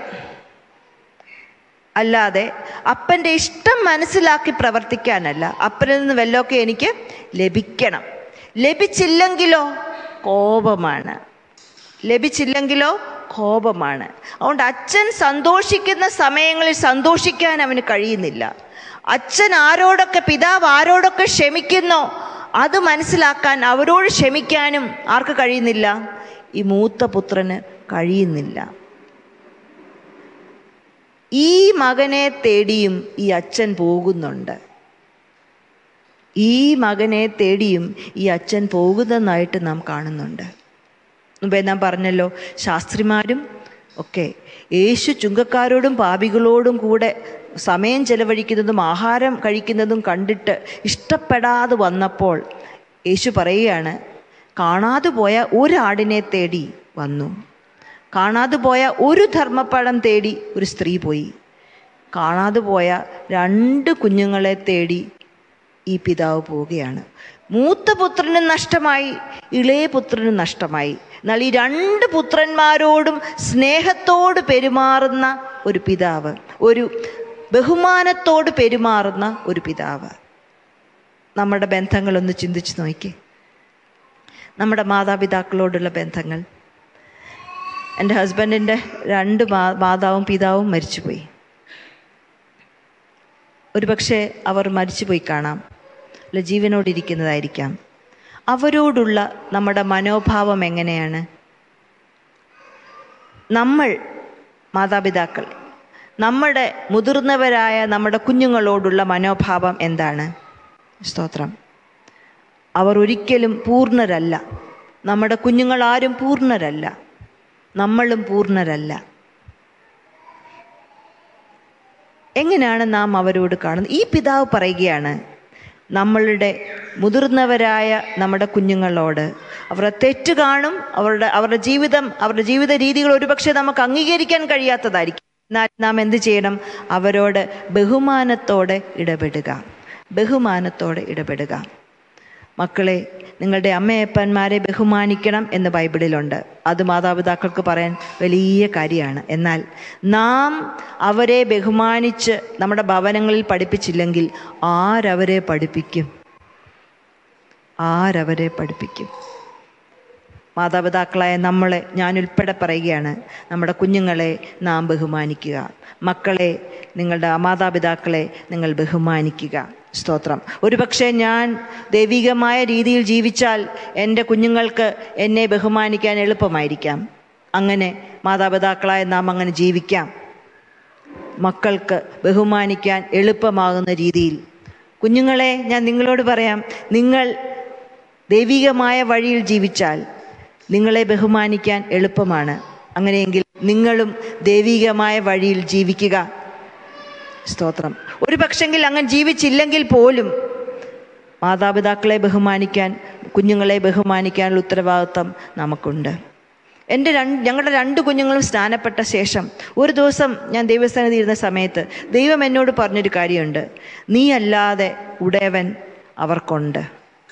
അല്ലാതെ അപ്പൻ്റെ ഇഷ്ടം മനസ്സിലാക്കി പ്രവർത്തിക്കാനല്ല അപ്പനിൽ നിന്ന് വല്ലതൊക്കെ എനിക്ക് ലഭിക്കണം ലഭിച്ചില്ലെങ്കിലോ കോപമാണ് ലഭിച്ചില്ലെങ്കിലോ കോപമാണ് അതുകൊണ്ട് അച്ഛൻ സന്തോഷിക്കുന്ന സമയങ്ങളിൽ സന്തോഷിക്കാൻ അവന് കഴിയുന്നില്ല അച്ഛൻ ആരോടൊക്കെ പിതാവ് ആരോടൊക്കെ ക്ഷമിക്കുന്നോ അത് മനസ്സിലാക്കാൻ അവരോട് ക്ഷമിക്കാനും ആർക്ക് കഴിയുന്നില്ല ഈ മൂത്ത പുത്രന് കഴിയുന്നില്ല ഈ മകനെ തേടിയും ഈ അച്ഛൻ പോകുന്നുണ്ട് ഈ മകനെ തേടിയും ഈ അച്ഛൻ പോകുന്നതായിട്ട് നാം കാണുന്നുണ്ട് മുമ്പേ നാം പറഞ്ഞല്ലോ ശാസ്ത്രിമാരും ഒക്കെ യേശു ചുങ്കക്കാരോടും പാപികളോടും കൂടെ സമയം ചെലവഴിക്കുന്നതും ആഹാരം കഴിക്കുന്നതും കണ്ടിട്ട് ഇഷ്ടപ്പെടാതെ വന്നപ്പോൾ യേശു പറയുകയാണ് കാണാതെ പോയ ഒരാടിനെ തേടി വന്നു കാണാതെ പോയ ഒരു ധർമ്മപ്പഴം തേടി ഒരു സ്ത്രീ പോയി കാണാതെ പോയ രണ്ട് കുഞ്ഞുങ്ങളെ തേടി ഈ പിതാവ് പോവുകയാണ് മൂത്ത പുത്രനും നഷ്ടമായി ഇളയ പുത്രനും നഷ്ടമായി എന്നാൽ ഈ രണ്ട് പുത്രന്മാരോടും സ്നേഹത്തോട് പെരുമാറുന്ന ഒരു പിതാവ് ഒരു ബഹുമാനത്തോട് പെരുമാറുന്ന ഒരു പിതാവ് നമ്മുടെ ബന്ധങ്ങളൊന്ന് ചിന്തിച്ച് നോക്കി നമ്മുടെ മാതാപിതാക്കളോടുള്ള ബന്ധങ്ങൾ എൻ്റെ ഹസ്ബൻഡിൻ്റെ രണ്ട് മാ മാതാവും പിതാവും മരിച്ചുപോയി ഒരുപക്ഷെ അവർ മരിച്ചുപോയി കാണാം അല്ല ജീവനോടിരിക്കുന്നതായിരിക്കാം അവരോടുള്ള നമ്മുടെ മനോഭാവം എങ്ങനെയാണ് നമ്മൾ മാതാപിതാക്കൾ നമ്മുടെ മുതിർന്നവരായ നമ്മുടെ കുഞ്ഞുങ്ങളോടുള്ള മനോഭാവം എന്താണ് സ്തോത്രം അവർ ഒരിക്കലും പൂർണ്ണരല്ല നമ്മുടെ കുഞ്ഞുങ്ങൾ ആരും പൂർണ്ണരല്ല നമ്മളും പൂർണ്ണരല്ല എങ്ങനെയാണ് നാം അവരോട് കാണുന്നത് ഈ പിതാവ് പറയുകയാണ് നമ്മളുടെ മുതിർന്നവരായ നമ്മുടെ കുഞ്ഞുങ്ങളോട് അവരുടെ തെറ്റ് കാണും അവരുടെ അവരുടെ ജീവിതം അവരുടെ ജീവിത രീതികൾ ഒരുപക്ഷെ നമുക്ക് അംഗീകരിക്കാൻ കഴിയാത്തതായിരിക്കും എന്നാൽ നാം എന്ത് ചെയ്യണം അവരോട് ബഹുമാനത്തോടെ ഇടപെടുക ബഹുമാനത്തോടെ ഇടപെടുക മക്കളെ നിങ്ങളുടെ അമ്മയപ്പന്മാരെ ബഹുമാനിക്കണം എന്ന് ബൈബിളിലുണ്ട് അത് മാതാപിതാക്കൾക്ക് പറയാൻ വലിയ കാര്യമാണ് എന്നാൽ നാം അവരെ ബഹുമാനിച്ച് നമ്മുടെ ഭവനങ്ങളിൽ പഠിപ്പിച്ചില്ലെങ്കിൽ ആരവരെ പഠിപ്പിക്കും ആരവരെ പഠിപ്പിക്കും മാതാപിതാക്കളായ നമ്മളെ ഞാൻ ഉൾപ്പെടെ പറയുകയാണ് നമ്മുടെ കുഞ്ഞുങ്ങളെ നാം ബഹുമാനിക്കുക മക്കളെ നിങ്ങളുടെ മാതാപിതാക്കളെ നിങ്ങൾ ബഹുമാനിക്കുക സ്തോത്രം ഒരുപക്ഷെ ഞാൻ ദൈവികമായ രീതിയിൽ ജീവിച്ചാൽ എൻ്റെ കുഞ്ഞുങ്ങൾക്ക് എന്നെ ബഹുമാനിക്കാൻ എളുപ്പമായിരിക്കാം അങ്ങനെ മാതാപിതാക്കളായ നാം അങ്ങനെ ജീവിക്കാം മക്കൾക്ക് ബഹുമാനിക്കാൻ എളുപ്പമാകുന്ന രീതിയിൽ കുഞ്ഞുങ്ങളെ ഞാൻ നിങ്ങളോട് പറയാം നിങ്ങൾ ദൈവികമായ വഴിയിൽ ജീവിച്ചാൽ നിങ്ങളെ ബഹുമാനിക്കാൻ എളുപ്പമാണ് അങ്ങനെയെങ്കിൽ നിങ്ങളും ദൈവികമായ വഴിയിൽ ജീവിക്കുക സ്തോത്രം ഒരു പക്ഷെങ്കിൽ അങ്ങനെ ജീവിച്ചില്ലെങ്കിൽ പോലും മാതാപിതാക്കളെ ബഹുമാനിക്കാൻ കുഞ്ഞുങ്ങളെ ബഹുമാനിക്കാനുള്ള ഉത്തരവാദിത്വം നമുക്കുണ്ട് എൻ്റെ രണ്ട് ഞങ്ങളുടെ രണ്ട് കുഞ്ഞുങ്ങളും സ്നാനപ്പെട്ട ശേഷം ഒരു ദിവസം ഞാൻ ദൈവസ്ഥാനത്ത് ഇരുന്ന സമയത്ത് ദൈവം എന്നോട് പറഞ്ഞൊരു കാര്യമുണ്ട് നീ അല്ലാതെ ഉടയവൻ അവർക്കുണ്ട്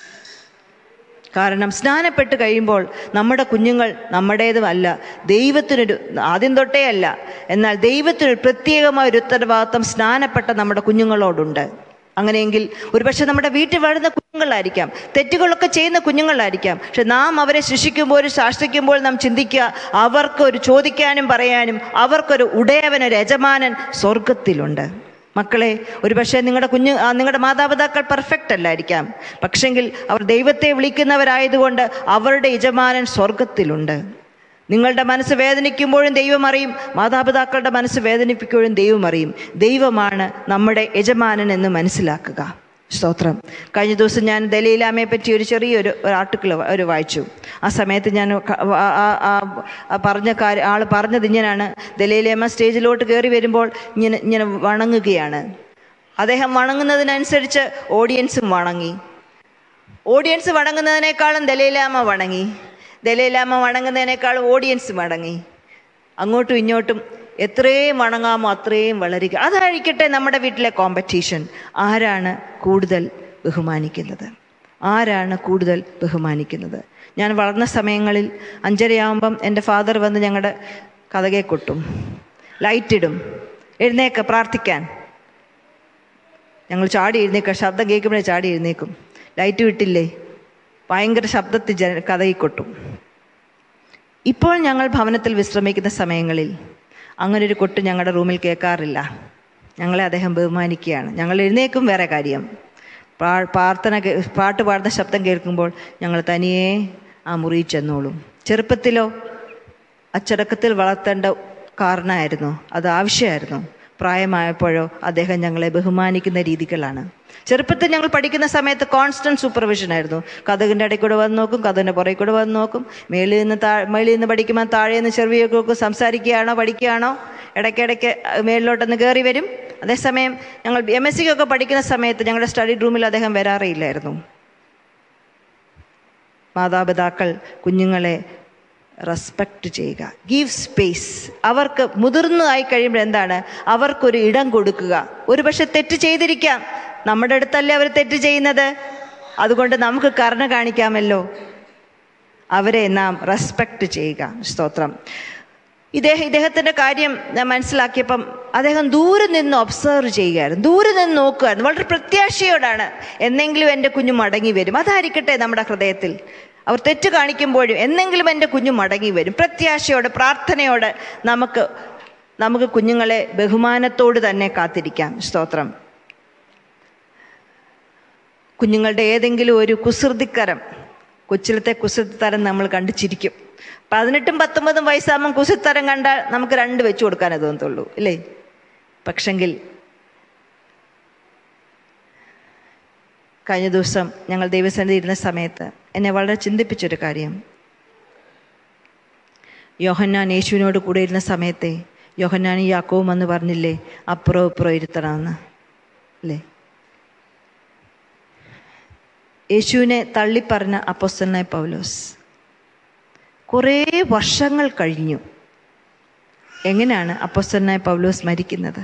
കാരണം സ്നാനപ്പെട്ട് കഴിയുമ്പോൾ നമ്മുടെ കുഞ്ഞുങ്ങൾ നമ്മുടേതും അല്ല ദൈവത്തിനൊരു ആദ്യം തൊട്ടേ അല്ല എന്നാൽ ദൈവത്തിനൊരു പ്രത്യേകമായ ഒരു ഉത്തരവാദിത്വം സ്നാനപ്പെട്ട നമ്മുടെ കുഞ്ഞുങ്ങളോടുണ്ട് അങ്ങനെയെങ്കിൽ ഒരുപക്ഷെ നമ്മുടെ വീട്ടിൽ വളരുന്ന കുഞ്ഞുങ്ങളായിരിക്കാം തെറ്റുകളൊക്കെ ചെയ്യുന്ന കുഞ്ഞുങ്ങളായിരിക്കാം പക്ഷെ നാം അവരെ ശിക്ഷിക്കുമ്പോൾ ശാസിക്കുമ്പോൾ നാം ചിന്തിക്കുക അവർക്കൊരു ചോദിക്കാനും പറയാനും അവർക്കൊരു ഉടയവൻ ഒരു യജമാനൻ സ്വർഗത്തിലുണ്ട് മക്കളെ ഒരു പക്ഷേ നിങ്ങളുടെ കുഞ്ഞു ആ, നിങ്ങളുടെ മാതാപിതാക്കൾ പെർഫെക്റ്റ് അല്ലായിരിക്കാം പക്ഷെങ്കിൽ അവർ ദൈവത്തെ വിളിക്കുന്നവരായതുകൊണ്ട് അവരുടെ യജമാനൻ സ്വർഗത്തിലുണ്ട് നിങ്ങളുടെ മനസ്സ് വേദനിക്കുമ്പോഴും ദൈവം അറിയും മാതാപിതാക്കളുടെ മനസ്സ് വേദനിപ്പിക്കുമ്പോഴും ദൈവം അറിയും ദൈവമാണ് നമ്മുടെ യജമാനൻ എന്ന് മനസ്സിലാക്കുക സ്തോത്രം കഴിഞ്ഞ ദിവസം ഞാൻ ദലീലാമയെ പറ്റി ഒരു ചെറിയൊരു ഒരു ആർട്ടിക്കിൾ ഒരു വായിച്ചു ആ സമയത്ത് ഞാൻ ക- ആ- ആ- ആ- ആ പറഞ്ഞ കാര്യം ആൾ പറഞ്ഞത് ഇങ്ങനെയാണ് ദലീലാമ സ്റ്റേജിലോട്ട് കയറി വരുമ്പോൾ ഇങ്ങനെ ഇങ്ങനെ വണങ്ങുകയാണ് അദ്ദേഹം വണങ്ങുന്നതിനനുസരിച്ച് ഓഡിയൻസും വണങ്ങി ഓഡിയൻസ് വണങ്ങുന്നതിനേക്കാളും ദലൈലാമ വണങ്ങി ദലൈലാമ വണങ്ങുന്നതിനേക്കാളും ഓഡിയൻസ് വണങ്ങി അങ്ങോട്ടും ഇങ്ങോട്ടും എത്രയും വണങ്ങാമോ അത്രയും വളരുക അതായിരിക്കട്ടെ നമ്മുടെ വീട്ടിലെ കോമ്പറ്റീഷൻ ആരാണ് കൂടുതൽ ബഹുമാനിക്കുന്നത് ആരാണ് കൂടുതൽ ബഹുമാനിക്കുന്നത് ഞാൻ വളർന്ന സമയങ്ങളിൽ അഞ്ചരയാകുമ്പം എൻ്റെ ഫാദർ വന്ന് ഞങ്ങളുടെ കഥകെ കൊട്ടും ലൈറ്റിടും എഴുന്നേക്ക പ്രാർത്ഥിക്കാൻ ഞങ്ങൾ ചാടി എഴുന്നേക്കുക ശബ്ദം കേൾക്കുമ്പോഴേ ചാടി എഴുന്നേക്കും ലൈറ്റ് വിട്ടില്ലേ ഭയങ്കര ശബ്ദത്തിൽ ജന കഥയിൽ കൊട്ടും ഇപ്പോൾ ഞങ്ങൾ ഭവനത്തിൽ വിശ്രമിക്കുന്ന സമയങ്ങളിൽ അങ്ങനെ ഒരു കൊട്ട് ഞങ്ങളുടെ റൂമിൽ കേൾക്കാറില്ല ഞങ്ങളെ അദ്ദേഹം ബഹുമാനിക്കുകയാണ് ഞങ്ങൾ എഴുന്നേക്കും വേറെ കാര്യം പ്രാ- പ്രാർത്ഥന കേ- പാട്ട് പാടുന്ന ശബ്ദം കേൾക്കുമ്പോൾ ഞങ്ങൾ തനിയെ ആ മുറിയിൽ ചെന്നോളും ചെറുപ്പത്തിലോ അച്ചടക്കത്തിൽ വളർത്തേണ്ട കാരണമായിരുന്നു അത് ആവശ്യമായിരുന്നു പ്രായമായപ്പോഴോ അദ്ദേഹം ഞങ്ങളെ ബഹുമാനിക്കുന്ന രീതികളാണ് ചെറുപ്പത്തിൽ ഞങ്ങൾ പഠിക്കുന്ന സമയത്ത് കോൺസ്റ്റന്റ് സൂപ്പർവിഷൻ ആയിരുന്നു കഥകിൻ്റെ ഇടയിൽ കൂടെ വന്ന് നോക്കും കഥകിൻ്റെ പുറകെ കൂടെ വന്ന് നോക്കും മേളിൽ നിന്ന് താ മേളിൽ നിന്ന് പഠിക്കുമ്പോൾ താഴെ നിന്ന് ചെറുവിയൊക്കെ നോക്കും സംസാരിക്കുകയാണോ പഠിക്കുകയാണോ ഇടയ്ക്കിടയ്ക്ക് മേളിലോട്ടൊന്ന് കയറി വരും അതേസമയം ഞങ്ങൾ എം എസ് സിക്കൊക്കെ പഠിക്കുന്ന സമയത്ത് ഞങ്ങളുടെ സ്റ്റഡി റൂമിൽ അദ്ദേഹം വരാറില്ലായിരുന്നു മാതാപിതാക്കൾ കുഞ്ഞുങ്ങളെ റെസ്പെക്റ്റ് ചെയ്യുക ഗീവ് സ്പേസ് അവർക്ക് മുതിർന്നതായി കഴിയുമ്പോൾ എന്താണ് അവർക്കൊരു ഇടം കൊടുക്കുക ഒരു പക്ഷെ തെറ്റ് ചെയ്തിരിക്കാം നമ്മുടെ അടുത്തല്ലേ അവർ തെറ്റ് ചെയ്യുന്നത് അതുകൊണ്ട് നമുക്ക് കരുണ കാണിക്കാമല്ലോ അവരെ നാം റെസ്പെക്റ്റ് ചെയ്യുക സ്തോത്രം ഇദ്ദേഹം ഇദ്ദേഹത്തിൻ്റെ കാര്യം ഞാൻ മനസ്സിലാക്കിയപ്പം അദ്ദേഹം ദൂരെ നിന്ന് ഒബ്സർവ് ചെയ്യുകയായിരുന്നു ദൂരെ നിന്ന് നോക്കുകയായിരുന്നു വളരെ പ്രത്യാശയോടാണ് എന്നെങ്കിലും എൻ്റെ കുഞ്ഞു മടങ്ങി വരും അതായിരിക്കട്ടെ നമ്മുടെ ഹൃദയത്തിൽ അവർ തെറ്റ് കാണിക്കുമ്പോഴും എന്നെങ്കിലും എൻ്റെ കുഞ്ഞു മടങ്ങി വരും പ്രത്യാശയോടെ പ്രാർത്ഥനയോടെ നമുക്ക് നമുക്ക് കുഞ്ഞുങ്ങളെ ബഹുമാനത്തോട് തന്നെ കാത്തിരിക്കാം സ്തോത്രം കുഞ്ഞുങ്ങളുടെ ഏതെങ്കിലും ഒരു കുസൃതിക്കരം കൊച്ചിലത്തെ കുസൃതിത്തരം നമ്മൾ കണ്ടു ചിരിക്കും പതിനെട്ടും പത്തൊമ്പതും വയസ്സാകുമ്പം കുസൃത്തരം കണ്ടാൽ നമുക്ക് രണ്ട് വെച്ചു കൊടുക്കാനേ തോന്നത്തുള്ളൂ ഇല്ലേ പക്ഷെങ്കിൽ കഴിഞ്ഞ ദിവസം ഞങ്ങൾ ദൈവസന്നിധി ഇരുന്ന സമയത്ത് എന്നെ വളരെ ചിന്തിപ്പിച്ചൊരു കാര്യം യോഹന്നാൻ യേശുവിനോട് കൂടെ ഇരുന്ന സമയത്തെ യോഹന്നാനും യാക്കോവും എന്ന് പറഞ്ഞില്ലേ അപ്പുറം ഇപ്പുറം ഇരുത്തണമെന്ന് അല്ലേ യേശുവിനെ തള്ളിപ്പറഞ്ഞ അപ്പോസ്തലനായ പൗലോസ് കുറേ വർഷങ്ങൾ കഴിഞ്ഞു എങ്ങനെയാണ് അപ്പോസ്തലനായ പൗലോസ് മരിക്കുന്നത്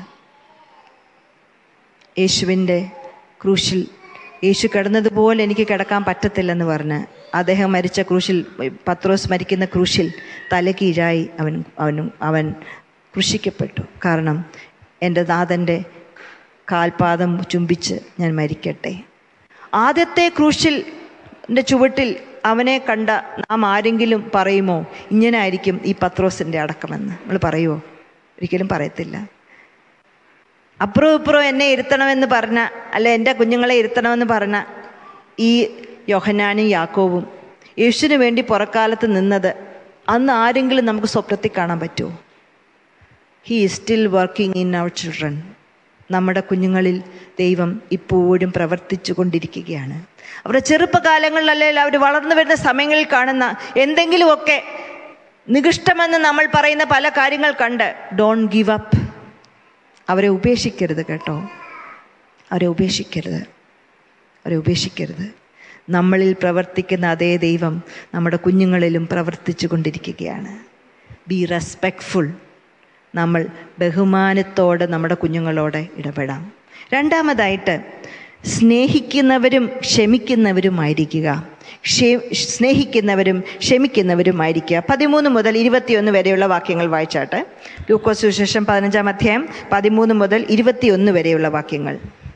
യേശുവിൻ്റെ ക്രൂശിൽ യേശു കിടന്നതുപോലെ എനിക്ക് കിടക്കാൻ പറ്റത്തില്ലെന്ന് പറഞ്ഞ് അദ്ദേഹം മരിച്ച ക്രൂശിൽ പത്രോസ് മരിക്കുന്ന ക്രൂശിൽ തലകീഴായി അവൻ അവനും അവൻ കൃഷിക്കപ്പെട്ടു കാരണം എൻ്റെ നാഥൻ്റെ കാൽപാദം ചുംബിച്ച് ഞാൻ മരിക്കട്ടെ ആദ്യത്തെ ക്രൂശിൽ ൻ്റെ ചുവട്ടിൽ അവനെ കണ്ട നാം ആരെങ്കിലും പറയുമോ ഇങ്ങനെ ആയിരിക്കും ഈ പത്രോസിൻ്റെ അടക്കമെന്ന് നമ്മൾ പറയുമോ ഒരിക്കലും പറയത്തില്ല അപ്പുറം ഇപ്പുറം എന്നെ ഇരുത്തണമെന്ന് പറഞ്ഞ അല്ലെ എൻ്റെ കുഞ്ഞുങ്ങളെ ഇരുത്തണമെന്ന് പറഞ്ഞ ഈ യോഹനാനും യാക്കോവും യേശുവിന് വേണ്ടി പുറക്കാലത്ത് നിന്നത് അന്ന് ആരെങ്കിലും നമുക്ക് സ്വപ്നത്തിൽ കാണാൻ പറ്റുമോ he is still working in our children നമ്മുടെ കുഞ്ഞുങ്ങളിൽ ദൈവം ഇപ്പോഴും പ്രവർത്തിച്ചു കൊണ്ടിരിക്കുകയാണ് അവരുടെ ചെറുപ്പകാലങ്ങളിലല്ലേ അവർ വളർന്നു വരുന്ന സമയങ്ങളിൽ കാണുന്ന എന്തെങ്കിലുമൊക്കെ നികൃഷ്ടമെന്ന് നമ്മൾ പറയുന്ന പല കാര്യങ്ങൾ കണ്ട് ഡോൺ ഗിവ് അപ്പ് അവരെ ഉപേക്ഷിക്കരുത് കേട്ടോ അവരെ ഉപേക്ഷിക്കരുത് അവരെ ഉപേക്ഷിക്കരുത് നമ്മളിൽ പ്രവർത്തിക്കുന്ന അതേ ദൈവം നമ്മുടെ കുഞ്ഞുങ്ങളിലും പ്രവർത്തിച്ചു കൊണ്ടിരിക്കുകയാണ് ബി റെസ്പെക്ട്ഫുൾ നമ്മൾ ബഹുമാനത്തോടെ നമ്മുടെ കുഞ്ഞുങ്ങളോട് ഇടപെടാം രണ്ടാമതായിട്ട് സ്നേഹിക്കുന്നവരും ക്ഷമിക്കുന്നവരുമായിരിക്കുക ക്ഷേ- സ്നേഹിക്കുന്നവരും ക്ഷമിക്കുന്നവരുമായിരിക്കുക പതിമൂന്ന് മുതൽ ഇരുപത്തിയൊന്ന് വരെയുള്ള വാക്യങ്ങൾ വായിച്ചാട്ടെ ലൂക്കോസ് സുശേഷം പതിനഞ്ചാം അധ്യായം പതിമൂന്ന് മുതൽ ഇരുപത്തിയൊന്ന് വരെയുള്ള വാക്യങ്ങൾ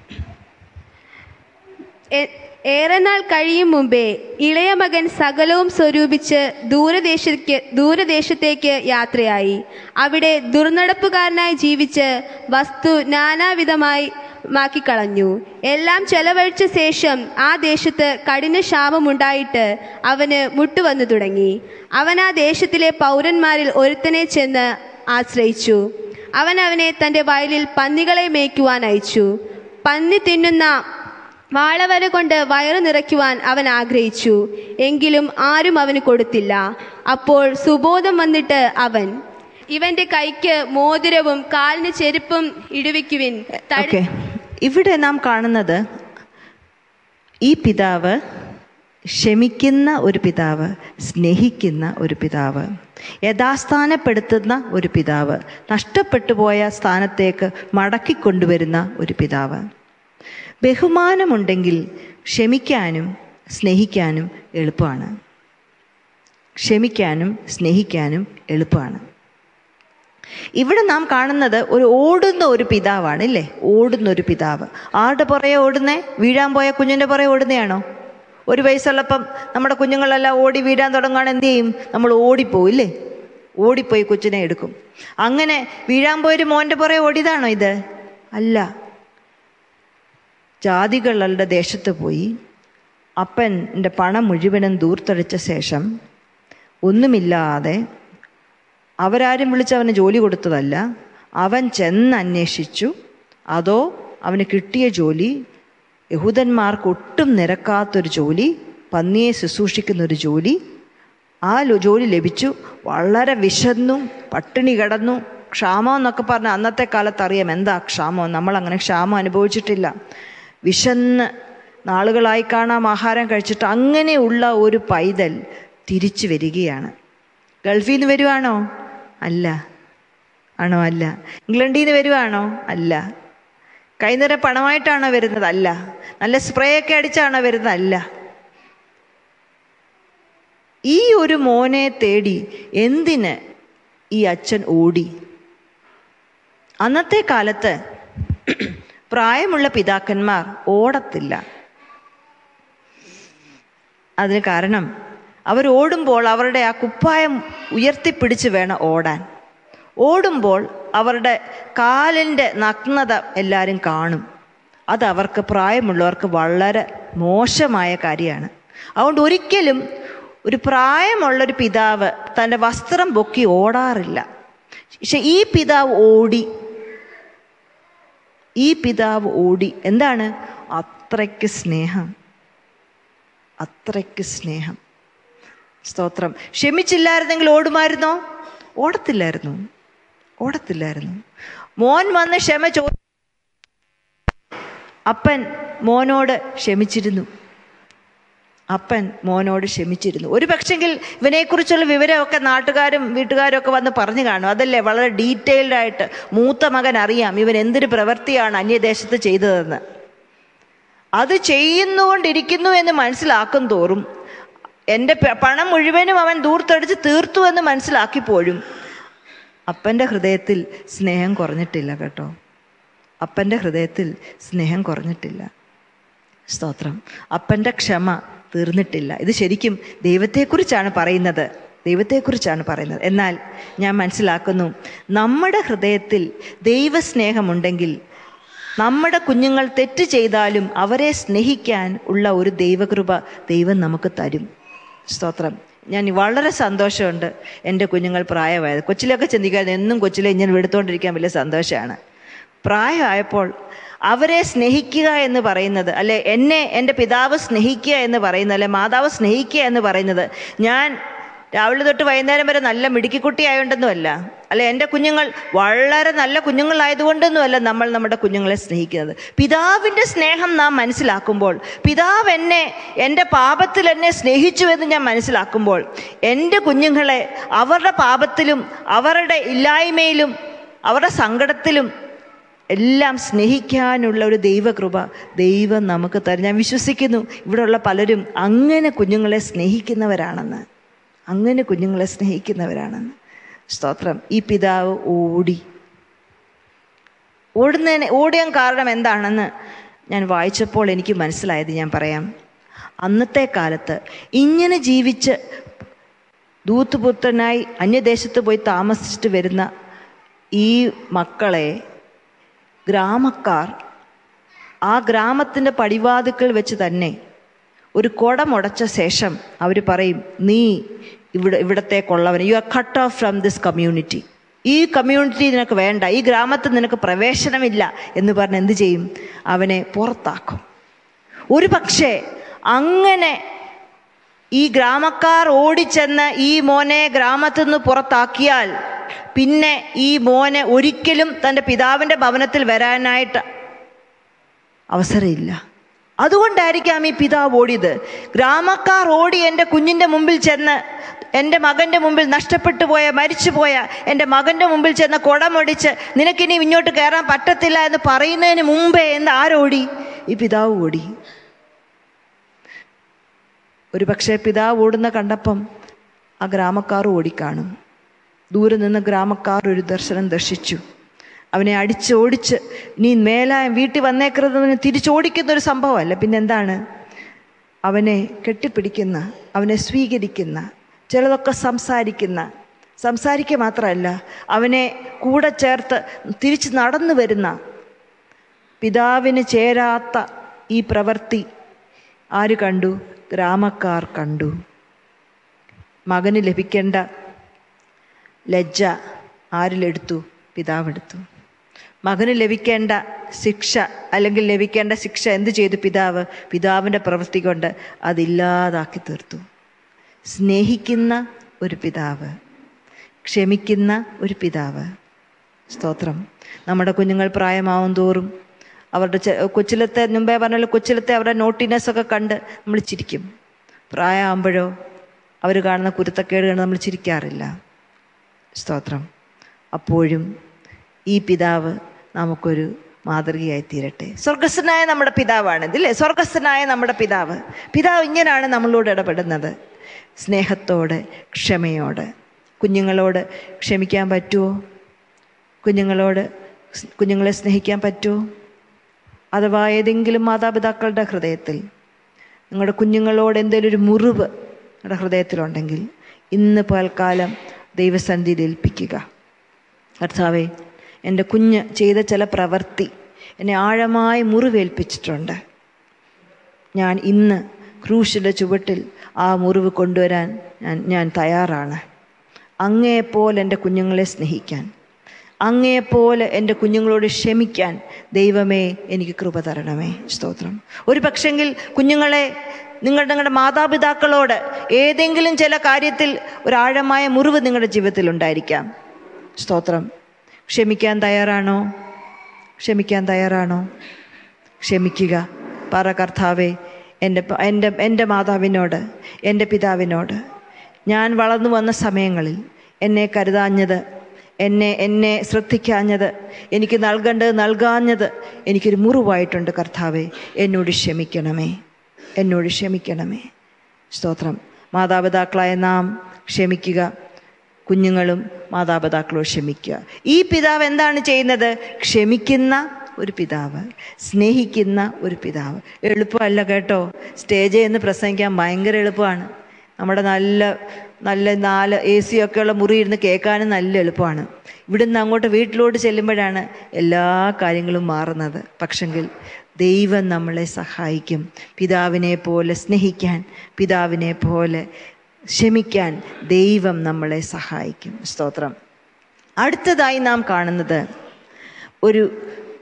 എ- ഏറെ നാൾ കഴിയും മുമ്പേ ഇളയ മകൻ സകലവും സ്വരൂപിച്ച് ദൂരദേശത്തേക്ക് ദൂരദേശത്തേക്ക് യാത്രയായി അവിടെ ദുർനടപ്പുകാരനായി ജീവിച്ച് വസ്തു നാനാവിധമായി മാക്കിക്കളഞ്ഞു എല്ലാം ചെലവഴിച്ച ശേഷം ആ ദേശത്ത് കഠിന ക്ഷാമമുണ്ടായിട്ട് അവന് മുട്ടുവന്നു തുടങ്ങി അവൻ ആ ദേശത്തിലെ പൗരന്മാരിൽ ഒരുത്തനെ ചെന്ന് ആശ്രയിച്ചു അവൻ അവനെ തൻ്റെ വയലിൽ പന്നികളെ മേയ്ക്കുവാൻ അയച്ചു പന്നി തിന്നുന്ന വാളവര കൊണ്ട് വയറു നിറയ്ക്കുവാൻ അവൻ ആഗ്രഹിച്ചു എങ്കിലും ആരും അവന് കൊടുത്തില്ല അപ്പോൾ സുബോധം വന്നിട്ട് അവൻ ഇവന്റെ കൈക്ക് മോതിരവും കാലിന് ചെരുപ്പും ഇടുവിക്കുവിൻ തടി- ഓക്കെ ഇവിടെ നാം കാണുന്നത് ഈ പിതാവ് ക്ഷമിക്കുന്ന ഒരു പിതാവ് സ്നേഹിക്കുന്ന ഒരു പിതാവ് യഥാസ്ഥാനപ്പെടുത്തുന്ന ഒരു പിതാവ് നഷ്ടപ്പെട്ടു പോയ സ്ഥാനത്തേക്ക് മടക്കിക്കൊണ്ടുവരുന്ന ഒരു പിതാവ് ബഹുമാനമുണ്ടെങ്കിൽ ക്ഷമിക്കാനും സ്നേഹിക്കാനും എളുപ്പമാണ് ക്ഷമിക്കാനും സ്നേഹിക്കാനും എളുപ്പമാണ് ഇവിടെ നാം കാണുന്നത് ഒരു ഓടുന്ന ഒരു പിതാവാണ് ഇല്ലേ ഓടുന്ന ഒരു പിതാവ് ആരുടെ പുറകെ ഓടുന്നേ വീഴാൻ പോയ കുഞ്ഞിൻ്റെ പുറകെ ഓടുന്നതാണോ ഒരു വയസ്സുള്ളപ്പം നമ്മുടെ കുഞ്ഞുങ്ങളെല്ലാം ഓടി വീഴാൻ തുടങ്ങുകയാണ് എന്ത് ചെയ്യും നമ്മൾ ഓടിപ്പോവും ഇല്ലേ ഓടിപ്പോയി കൊച്ചിനെ എടുക്കും അങ്ങനെ വീഴാൻ പോയൊരു മോൻ്റെ പുറകെ ഓടിയതാണോ ഇത് അല്ല ജാതികളുടെ ദേശത്ത് പോയി അപ്പൻ്റെ പണം മുഴുവനും ദൂർത്തടിച്ച ശേഷം ഒന്നുമില്ലാതെ അവരാരും വിളിച്ച് അവന് ജോലി കൊടുത്തതല്ല അവൻ ചെന്ന് അന്വേഷിച്ചു അതോ അവന് കിട്ടിയ ജോലി യഹൂദന്മാർക്ക് ഒട്ടും നിരക്കാത്തൊരു ജോലി പന്നിയെ ശുശ്രൂഷിക്കുന്ന ഒരു ജോലി ആ ലോ- ജോലി ലഭിച്ചു വളരെ വിശന്നു പട്ടിണി കിടന്നു ക്ഷാമം എന്നൊക്കെ പറഞ്ഞാൽ അന്നത്തെ കാലത്ത് അറിയാം എന്താ ക്ഷാമം നമ്മൾ അങ്ങനെ ക്ഷാമം അനുഭവിച്ചിട്ടില്ല വിശന്ന് നാളുകളായി കാണാം ആഹാരം കഴിച്ചിട്ട് അങ്ങനെയുള്ള ഒരു പൈതൽ തിരിച്ചു വരികയാണ് ഗൾഫിൽ നിന്ന് വരുവാണോ അല്ല ആണോ അല്ല ഇംഗ്ലണ്ടിൽ നിന്ന് വരുവാണോ അല്ല കൈനിറ പണമായിട്ടാണോ വരുന്നത് അല്ല നല്ല സ്പ്രേ ഒക്കെ അടിച്ചാണോ വരുന്നത് അല്ല ഈ ഒരു മോനെ തേടി എന്തിന് ഈ അച്ഛൻ ഓടി അന്നത്തെ കാലത്ത് പ്രായമുള്ള പിതാക്കന്മാർ ഓടത്തില്ല അതിന് കാരണം അവർ ഓടുമ്പോൾ അവരുടെ ആ കുപ്പായം ഉയർത്തിപ്പിടിച്ച് വേണം ഓടാൻ ഓടുമ്പോൾ അവരുടെ കാലിൻ്റെ നഗ്നത എല്ലാവരും കാണും അത് അവർക്ക് പ്രായമുള്ളവർക്ക് വളരെ മോശമായ കാര്യമാണ് അതുകൊണ്ട് ഒരിക്കലും ഒരു പ്രായമുള്ളൊരു പിതാവ് തൻ്റെ വസ്ത്രം പൊക്കി ഓടാറില്ല പക്ഷെ ഈ പിതാവ് ഓടി ഈ പിതാവ് ഓടി എന്താണ് അത്രയ്ക്ക് സ്നേഹം അത്രയ്ക്ക് സ്നേഹം സ്തോത്രം ക്ഷമിച്ചില്ലായിരുന്നെങ്കിൽ ഓടുമായിരുന്നോ ഓടത്തില്ലായിരുന്നു ഓടത്തില്ലായിരുന്നു മോൻ വന്ന് ക്ഷമ ചോ അപ്പൻ മോനോട് ക്ഷമിച്ചിരുന്നു അപ്പൻ മോനോട് ക്ഷമിച്ചിരുന്നു ഒരു പക്ഷെങ്കിൽ ഇവനെക്കുറിച്ചുള്ള വിവരമൊക്കെ നാട്ടുകാരും വീട്ടുകാരും ഒക്കെ വന്ന് പറഞ്ഞു കാണും അതല്ലേ വളരെ ഡീറ്റെയിൽഡ് ആയിട്ട് മൂത്ത മകൻ അറിയാം ഇവൻ എന്തൊരു പ്രവൃത്തിയാണ് അന്യദേശത്ത് ചെയ്തതെന്ന് അത് ചെയ്യുന്നുകൊണ്ടിരിക്കുന്നു എന്ന് മനസ്സിലാക്കും തോറും എൻ്റെ പ- പണം മുഴുവനും അവൻ ദൂർത്തടിച്ച് തീർത്തു എന്ന് മനസ്സിലാക്കിപ്പോഴും അപ്പൻ്റെ ഹൃദയത്തിൽ സ്നേഹം കുറഞ്ഞിട്ടില്ല കേട്ടോ അപ്പൻ്റെ ഹൃദയത്തിൽ സ്നേഹം കുറഞ്ഞിട്ടില്ല സ്തോത്രം അപ്പൻ്റെ ക്ഷമ തീർന്നിട്ടില്ല ഇത് ശരിക്കും ദൈവത്തെക്കുറിച്ചാണ് പറയുന്നത് ദൈവത്തെക്കുറിച്ചാണ് പറയുന്നത് എന്നാൽ ഞാൻ മനസ്സിലാക്കുന്നു നമ്മുടെ ഹൃദയത്തിൽ ദൈവസ്നേഹമുണ്ടെങ്കിൽ നമ്മുടെ കുഞ്ഞുങ്ങൾ തെറ്റ് ചെയ്താലും അവരെ സ്നേഹിക്കാൻ ഉള്ള ഒരു ദൈവകൃപ ദൈവം നമുക്ക് തരും സ്തോത്രം ഞാൻ വളരെ സന്തോഷമുണ്ട് എൻ്റെ കുഞ്ഞുങ്ങൾ പ്രായമായത് കൊച്ചിലൊക്കെ ചിന്തിക്കാതെ എന്നും കൊച്ചിലെ ഇങ്ങനെ എടുത്തുകൊണ്ടിരിക്കാൻ വലിയ സന്തോഷമാണ് പ്രായമായപ്പോൾ അവരെ സ്നേഹിക്കുക എന്ന് പറയുന്നത് അല്ലെ എന്നെ എൻ്റെ പിതാവ് സ്നേഹിക്കുക എന്ന് പറയുന്നത് അല്ലെ മാതാവ് സ്നേഹിക്കുക എന്ന് പറയുന്നത് ഞാൻ രാവിലെ തൊട്ട് വൈകുന്നേരം വരെ നല്ല മിടുക്കിക്കുട്ടി ആയതുകൊണ്ടൊന്നുമല്ല അല്ലെ എൻ്റെ കുഞ്ഞുങ്ങൾ വളരെ നല്ല കുഞ്ഞുങ്ങളായതുകൊണ്ടൊന്നുമല്ല നമ്മൾ നമ്മുടെ കുഞ്ഞുങ്ങളെ സ്നേഹിക്കുന്നത് പിതാവിൻ്റെ സ്നേഹം നാം മനസ്സിലാക്കുമ്പോൾ പിതാവ് എന്നെ എൻ്റെ പാപത്തിൽ എന്നെ സ്നേഹിച്ചു എന്ന് ഞാൻ മനസ്സിലാക്കുമ്പോൾ എൻ്റെ കുഞ്ഞുങ്ങളെ അവരുടെ പാപത്തിലും അവരുടെ ഇല്ലായ്മയിലും അവരുടെ സങ്കടത്തിലും എല്ലാം സ്നേഹിക്കാനുള്ള ഒരു ദൈവകൃപ ദൈവം നമുക്ക് തരും ഞാൻ വിശ്വസിക്കുന്നു ഇവിടെയുള്ള പലരും അങ്ങനെ കുഞ്ഞുങ്ങളെ സ്നേഹിക്കുന്നവരാണെന്ന് അങ്ങനെ കുഞ്ഞുങ്ങളെ സ്നേഹിക്കുന്നവരാണെന്ന് സ്തോത്രം ഈ പിതാവ് ഓടി ഓടുന്നതിന് ഓടിയാൻ കാരണം എന്താണെന്ന് ഞാൻ വായിച്ചപ്പോൾ എനിക്ക് മനസ്സിലായത് ഞാൻ പറയാം അന്നത്തെ കാലത്ത് ഇങ്ങനെ ജീവിച്ച് ദൂത്തുപുത്രനായി അന്യദേശത്ത് പോയി താമസിച്ചിട്ട് വരുന്ന ഈ മക്കളെ ഗ്രാമക്കാർ ആ ഗ്രാമത്തിൻ്റെ പടിവാതുക്കൾ വെച്ച് തന്നെ ഒരു കുടമുടച്ച ശേഷം അവർ പറയും നീ ഇവിടെ ഇവിടത്തേക്കുള്ളവൻ you are cut off from this community ഈ കമ്മ്യൂണിറ്റി നിനക്ക് വേണ്ട ഈ ഗ്രാമത്തിൽ നിനക്ക് പ്രവേശനമില്ല എന്ന് പറഞ്ഞ് എന്ത് ചെയ്യും അവനെ പുറത്താക്കും ഒരു പക്ഷേ അങ്ങനെ ഈ ഗ്രാമക്കാർ ഓടിച്ചെന്ന് ഈ മോനെ ഗ്രാമത്തിൽ നിന്ന് പുറത്താക്കിയാൽ പിന്നെ ഈ മോനെ ഒരിക്കലും തൻ്റെ പിതാവിൻ്റെ ഭവനത്തിൽ വരാനായിട്ട് അവസരമില്ല അതുകൊണ്ടായിരിക്കാം ഈ പിതാവ് ഓടിയത് ഗ്രാമക്കാർ ഓടി എൻ്റെ കുഞ്ഞിൻ്റെ മുമ്പിൽ ചെന്ന് എൻ്റെ മകൻ്റെ മുമ്പിൽ നഷ്ടപ്പെട്ടു പോയ മരിച്ചു പോയ എൻ്റെ മകൻ്റെ മുമ്പിൽ ചെന്ന് കുടമൊടിച്ച് നിനക്കിനി ഇങ്ങോട്ട് കയറാൻ പറ്റത്തില്ല എന്ന് പറയുന്നതിന് മുമ്പേ എന്ന് ആരോടി ഈ പിതാവ് ഓടി ഒരു പക്ഷേ പിതാവ് ഓടുന്ന കണ്ടപ്പം ആ ഗ്രാമക്കാർ ഓടിക്കാണും ദൂരെ നിന്ന് ഗ്രാമക്കാർ ഒരു ദർശനം ദർശിച്ചു അവനെ അടിച്ചോടിച്ച് നീ മേലായ വീട്ടിൽ വന്നേക്കരുതെന്ന് തിരിച്ചോടിക്കുന്ന ഒരു സംഭവമല്ല പിന്നെ എന്താണ് അവനെ കെട്ടിപ്പിടിക്കുന്ന അവനെ സ്വീകരിക്കുന്ന ചിലതൊക്കെ സംസാരിക്കുന്ന സംസാരിക്കുക മാത്രമല്ല അവനെ കൂടെ ചേർത്ത് തിരിച്ച് നടന്നു വരുന്ന പിതാവിന് ചേരാത്ത ഈ പ്രവൃത്തി ആര് കണ്ടു ഗ്രാമക്കാർ കണ്ടു മകന് ലഭിക്കേണ്ട ലജ്ജ ആരിലെടുത്തു പിതാവെടുത്തു മകന് ലഭിക്കേണ്ട ശിക്ഷ അല്ലെങ്കിൽ ലഭിക്കേണ്ട ശിക്ഷ എന്ത് ചെയ്തു പിതാവ് പിതാവിൻ്റെ പ്രവൃത്തി കൊണ്ട് അതില്ലാതാക്കി തീർത്തു സ്നേഹിക്കുന്ന ഒരു പിതാവ് ക്ഷമിക്കുന്ന ഒരു പിതാവ് സ്തോത്രം നമ്മുടെ കുഞ്ഞുങ്ങൾ പ്രായമാവും തോറും അവരുടെ ചെ- കൊച്ചിലത്തെ മുമ്പേ പറഞ്ഞ കൊച്ചിലത്തെ അവരുടെ നോട്ടിനെസ് ഒക്കെ കണ്ട് നമ്മൾ ചിരിക്കും പ്രായമാകുമ്പോഴോ അവർ കാണുന്ന കുരുത്തക്കേട് കണ്ട് നമ്മൾ ചിരിക്കാറില്ല സ്തോത്രം അപ്പോഴും ഈ പിതാവ് നമുക്കൊരു മാതൃകയായി തീരട്ടെ സ്വർഗസ്ഥനായ നമ്മുടെ പിതാവാണ് ഇതില്ലേ സ്വർഗസ്ഥനായ നമ്മുടെ പിതാവ് പിതാവ് ഇങ്ങനെയാണ് നമ്മളോട് ഇടപെടുന്നത് സ്നേഹത്തോടെ ക്ഷമയോടെ കുഞ്ഞുങ്ങളോട് ക്ഷമിക്കാൻ പറ്റുമോ കുഞ്ഞുങ്ങളോട് സ് കുഞ്ഞുങ്ങളെ സ്നേഹിക്കാൻ പറ്റുമോ അഥവാ ഏതെങ്കിലും മാതാപിതാക്കളുടെ ഹൃദയത്തിൽ നിങ്ങളുടെ കുഞ്ഞുങ്ങളോട് എന്തെങ്കിലും ഒരു മുറിവ് നിങ്ങളുടെ ഹൃദയത്തിലുണ്ടെങ്കിൽ ഇന്ന് പൽക്കാലം ദൈവസന്ധിയിൽ ഏൽപ്പിക്കുക കർത്താവേ എൻ്റെ കുഞ്ഞ് ചെയ്ത ചില പ്രവൃത്തി എന്നെ ആഴമായി മുറിവേൽപ്പിച്ചിട്ടുണ്ട് ഞാൻ ഇന്ന് ക്രൂശിൻ്റെ ചുവട്ടിൽ ആ മുറിവ് കൊണ്ടുവരാൻ ഞാൻ ഞാൻ തയ്യാറാണ് അങ്ങയെപ്പോലെ എൻ്റെ കുഞ്ഞുങ്ങളെ സ്നേഹിക്കാൻ അങ്ങയെപ്പോലെ എൻ്റെ കുഞ്ഞുങ്ങളോട് ക്ഷമിക്കാൻ ദൈവമേ എനിക്ക് കൃപ തരണമേ സ്തോത്രം ഒരു പക്ഷെങ്കിൽ കുഞ്ഞുങ്ങളെ നിങ്ങളുടെ നിങ്ങളുടെ മാതാപിതാക്കളോട് ഏതെങ്കിലും ചില കാര്യത്തിൽ ഒരാഴമായ മുറിവ് നിങ്ങളുടെ ജീവിതത്തിൽ ഉണ്ടായിരിക്കാം സ്തോത്രം ക്ഷമിക്കാൻ തയ്യാറാണോ ക്ഷമിക്കാൻ തയ്യാറാണോ ക്ഷമിക്കുക പറ കർത്താവേ എൻ്റെ പ- എൻ്റെ എൻ്റെ മാതാവിനോട് എൻ്റെ പിതാവിനോട് ഞാൻ വളർന്നു വന്ന സമയങ്ങളിൽ എന്നെ കരുതാഞ്ഞത് എന്നെ എന്നെ ശ്രദ്ധിക്കാഞ്ഞത് എനിക്ക് നൽകേണ്ടത് നൽകാഞ്ഞത് എനിക്കൊരു മുറിവായിട്ടുണ്ട് കർത്താവേ എന്നോട് ക്ഷമിക്കണമേ എന്നോട് ക്ഷമിക്കണമേ സ്തോത്രം മാതാപിതാക്കളായ നാം ക്ഷമിക്കുക കുഞ്ഞുങ്ങളും മാതാപിതാക്കളോട് ക്ഷമിക്കുക ഈ പിതാവ് എന്താണ് ചെയ്യുന്നത് ക്ഷമിക്കുന്ന ഒരു പിതാവ് സ്നേഹിക്കുന്ന ഒരു പിതാവ് എളുപ്പമല്ല കേട്ടോ സ്റ്റേജിൽ നിന്ന് പ്രസംഗിക്കാൻ ഭയങ്കര എളുപ്പമാണ് നമ്മുടെ നല്ല നല്ല നാല് എ സി ഒക്കെയുള്ള മുറി ഇരുന്ന് കേൾക്കാനും നല്ല എളുപ്പമാണ് ഇവിടുന്ന് അങ്ങോട്ട് വീട്ടിലോട്ട് ചെല്ലുമ്പോഴാണ് എല്ലാ കാര്യങ്ങളും മാറുന്നത് പക്ഷെങ്കിൽ ദൈവം നമ്മളെ സഹായിക്കും പിതാവിനെ പോലെ സ്നേഹിക്കാൻ പിതാവിനെ പോലെ ക്ഷമിക്കാൻ ദൈവം നമ്മളെ സഹായിക്കും സ്തോത്രം അടുത്തതായി നാം കാണുന്നത് ഒരു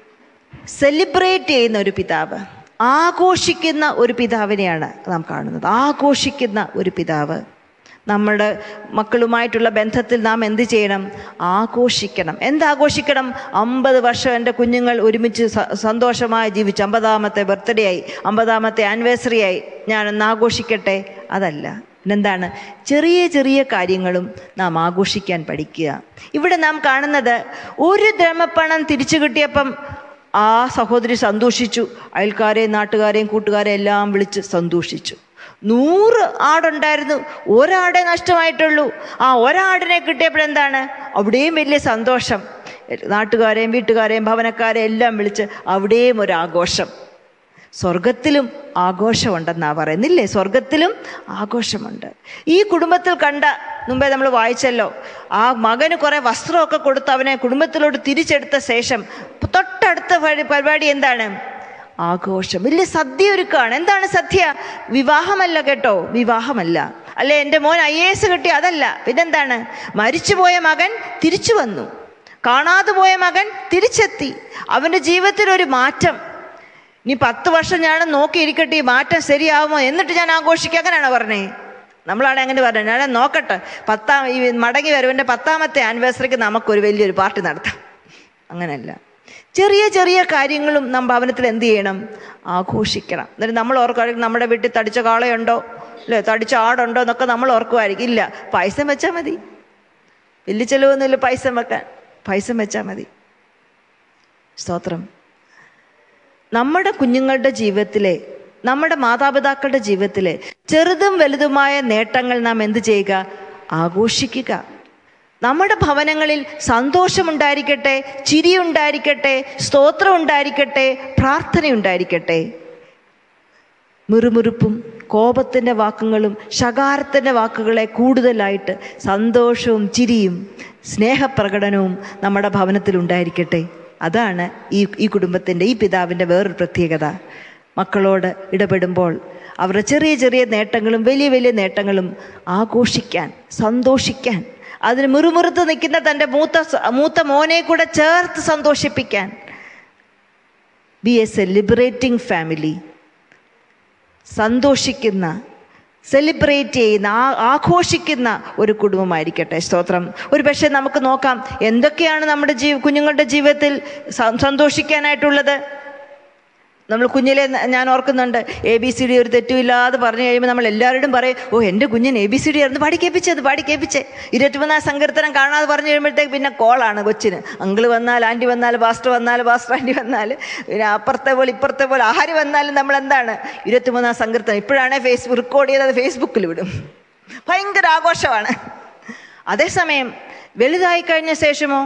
സെലിബ്രേറ്റ് ചെയ്യുന്ന ഒരു പിതാവ് ആഘോഷിക്കുന്ന ഒരു പിതാവിനെയാണ് നാം കാണുന്നത് ആഘോഷിക്കുന്ന ഒരു പിതാവ് നമ്മുടെ മക്കളുമായിട്ടുള്ള ബന്ധത്തിൽ നാം എന്ത് ചെയ്യണം ആഘോഷിക്കണം എന്താഘോഷിക്കണം അമ്പത് വർഷം എൻ്റെ കുഞ്ഞുങ്ങൾ ഒരുമിച്ച് സ- സന്തോഷമായി ജീവിച്ചു അമ്പതാമത്തെ ബർത്ത്ഡേ ആയി അമ്പതാമത്തെ ആനിവേഴ്സറി ആയി ഞാനൊന്ന് ആഘോഷിക്കട്ടെ അതല്ല പിന്നെന്താണ് ചെറിയ ചെറിയ കാര്യങ്ങളും നാം ആഘോഷിക്കാൻ പഠിക്കുക ഇവിടെ നാം കാണുന്നത് ഒരു ദ്രമപ്പണം തിരിച്ചു കിട്ടിയപ്പം ആ സഹോദരി സന്തോഷിച്ചു അയൽക്കാരെയും നാട്ടുകാരെയും കൂട്ടുകാരെയും എല്ലാം വിളിച്ച് സന്തോഷിച്ചു നൂറ് ആടുണ്ടായിരുന്നു ഒരാടേ നഷ്ടമായിട്ടുള്ളൂ ആ ഒരാടിനെ കിട്ടിയപ്പോഴെന്താണ് അവിടെയും വലിയ സന്തോഷം നാട്ടുകാരെയും വീട്ടുകാരെയും ഭവനക്കാരെയും എല്ലാം വിളിച്ച് അവിടെയും ഒരു ആഘോഷം സ്വർഗത്തിലും ആഘോഷമുണ്ടെന്നാ പറയുന്നില്ലേ സ്വർഗത്തിലും ആഘോഷമുണ്ട് ഈ കുടുംബത്തിൽ കണ്ട മുമ്പേ നമ്മൾ വായിച്ചല്ലോ ആ മകന് കുറെ വസ്ത്രമൊക്കെ കൊടുത്ത് അവനെ കുടുംബത്തിലോട്ട് തിരിച്ചെടുത്ത ശേഷം തൊട്ടടുത്ത പരി- പരിപാടി എന്താണ് ആഘോഷം വലിയ സദ്യ ഒരുക്കാണ് എന്താണ് സദ്യ വിവാഹമല്ല കേട്ടോ വിവാഹമല്ല അല്ലെ എൻ്റെ മോൻ ഐ എ എസ് കിട്ടി അതല്ല പിന്നെന്താണ് മരിച്ചുപോയ മകൻ തിരിച്ചു വന്നു കാണാതെ പോയ മകൻ തിരിച്ചെത്തി അവൻ്റെ ജീവിതത്തിൽ ഒരു മാറ്റം ഇനി പത്ത് വർഷം ഞാൻ നോക്കിയിരിക്കട്ടെ ഈ മാറ്റം ശരിയാവുമോ എന്നിട്ട് ഞാൻ ആഘോഷിക്കുക അങ്ങനെയാണോ പറഞ്ഞേ നമ്മളാണ് അങ്ങനെ പറഞ്ഞത് ഞാൻ നോക്കട്ടെ പത്താം ഈ മടങ്ങി വരവൻ്റെ പത്താമത്തെ ആനിവേഴ്സറിക്ക് നമുക്കൊരു വലിയൊരു പാർട്ടി നടത്താം അങ്ങനെയല്ല ചെറിയ ചെറിയ കാര്യങ്ങളും നാം ഭവനത്തിൽ എന്ത് ചെയ്യണം ആഘോഷിക്കണം എന്നിട്ട് നമ്മൾ ഓർക്കുമായിരിക്കും നമ്മുടെ വീട്ടിൽ തടിച്ച കാളയുണ്ടോ അല്ലേ തടിച്ച ആടുണ്ടോ എന്നൊക്കെ നമ്മൾ ഓർക്കുമായിരിക്കും ഇല്ല പൈസ വെച്ചാൽ മതി വലിയ ചിലവൊന്നുമില്ല പൈസ വെക്കാൻ പൈസ വെച്ചാൽ മതി സ്തോത്രം നമ്മുടെ കുഞ്ഞുങ്ങളുടെ ജീവിതത്തിലെ നമ്മുടെ മാതാപിതാക്കളുടെ ജീവിതത്തിലെ ചെറുതും വലുതുമായ നേട്ടങ്ങൾ നാം എന്ത് ചെയ്യുക ആഘോഷിക്കുക നമ്മുടെ ഭവനങ്ങളിൽ സന്തോഷമുണ്ടായിരിക്കട്ടെ ചിരിയുണ്ടായിരിക്കട്ടെ സ്തോത്രം ഉണ്ടായിരിക്കട്ടെ പ്രാർത്ഥന ഉണ്ടായിരിക്കട്ടെ മുറുമുറുപ്പും കോപത്തിൻ്റെ വാക്കുകളും ശകാരത്തിൻ്റെ വാക്കുകളെ കൂടുതലായിട്ട് സന്തോഷവും ചിരിയും സ്നേഹപ്രകടനവും നമ്മുടെ ഭവനത്തിൽ ഉണ്ടായിരിക്കട്ടെ അതാണ് ഈ ഈ കുടുംബത്തിൻ്റെ ഈ പിതാവിൻ്റെ വേറൊരു പ്രത്യേകത മക്കളോട് ഇടപെടുമ്പോൾ അവരുടെ ചെറിയ ചെറിയ നേട്ടങ്ങളും വലിയ വലിയ നേട്ടങ്ങളും ആഘോഷിക്കാൻ സന്തോഷിക്കാൻ അതിന് മുറുമുറുത്ത് നിൽക്കുന്ന തൻ്റെ മൂത്ത സ- മൂത്ത മോനെ കൂടെ ചേർത്ത് സന്തോഷിപ്പിക്കാൻ be as a liberating family സന്തോഷിക്കുന്ന സെലിബ്രേറ്റ് ചെയ്യുന്ന ആ ആഘോഷിക്കുന്ന ഒരു കുടുംബമായിരിക്കട്ടെ സ്തോത്രം ഒരു പക്ഷേ നമുക്ക് നോക്കാം എന്തൊക്കെയാണ് നമ്മുടെ ജീവ കുഞ്ഞുങ്ങളുടെ ജീവിതത്തിൽ സ- സന്തോഷിക്കാനായിട്ടുള്ളത് നമ്മൾ കുഞ്ഞിലെ ന- ഞാൻ ഓർക്കുന്നുണ്ട് എ ബി സി ഡി ഒരു തെറ്റുമില്ലാതെ പറഞ്ഞു കഴിയുമ്പോൾ നമ്മൾ എല്ലാവരോടും പറയും ഓ എൻ്റെ കുഞ്ഞിന് എ ബി സി ഡി ആയിരുന്നു പാടി കേൾപ്പിച്ചത് പാടി കേൾപ്പിച്ചേ ഇരുപത്തിമൂന്നാം സങ്കീർത്തനം കാണാതെ പറഞ്ഞു കഴിയുമ്പോഴത്തേക്ക് പിന്നെ കോളാണ് കൊച്ചിന് അങ്കിള് വന്നാൽ ആൻറ്റി വന്നാൽ പാസ്റ്റർ വന്നാൽ പാസ്റ്റർ ആൻറ്റി വന്നാൽ പിന്നെ അപ്പുറത്തെ പോലെ ഇപ്പുറത്തെ പോലെ ആര് വന്നാലും നമ്മൾ എന്താണ് ഇരുപത്തിമൂന്നാം സങ്കീർത്തനം ഇപ്പോഴാണ് ഫേസ്ബുക്ക് റെക്കോർഡ് ചെയ്തത് ഫേസ്ബുക്കിൽ വിടും ഭയങ്കര ആഘോഷമാണ് അതേസമയം വലുതായി കഴിഞ്ഞ ശേഷമോ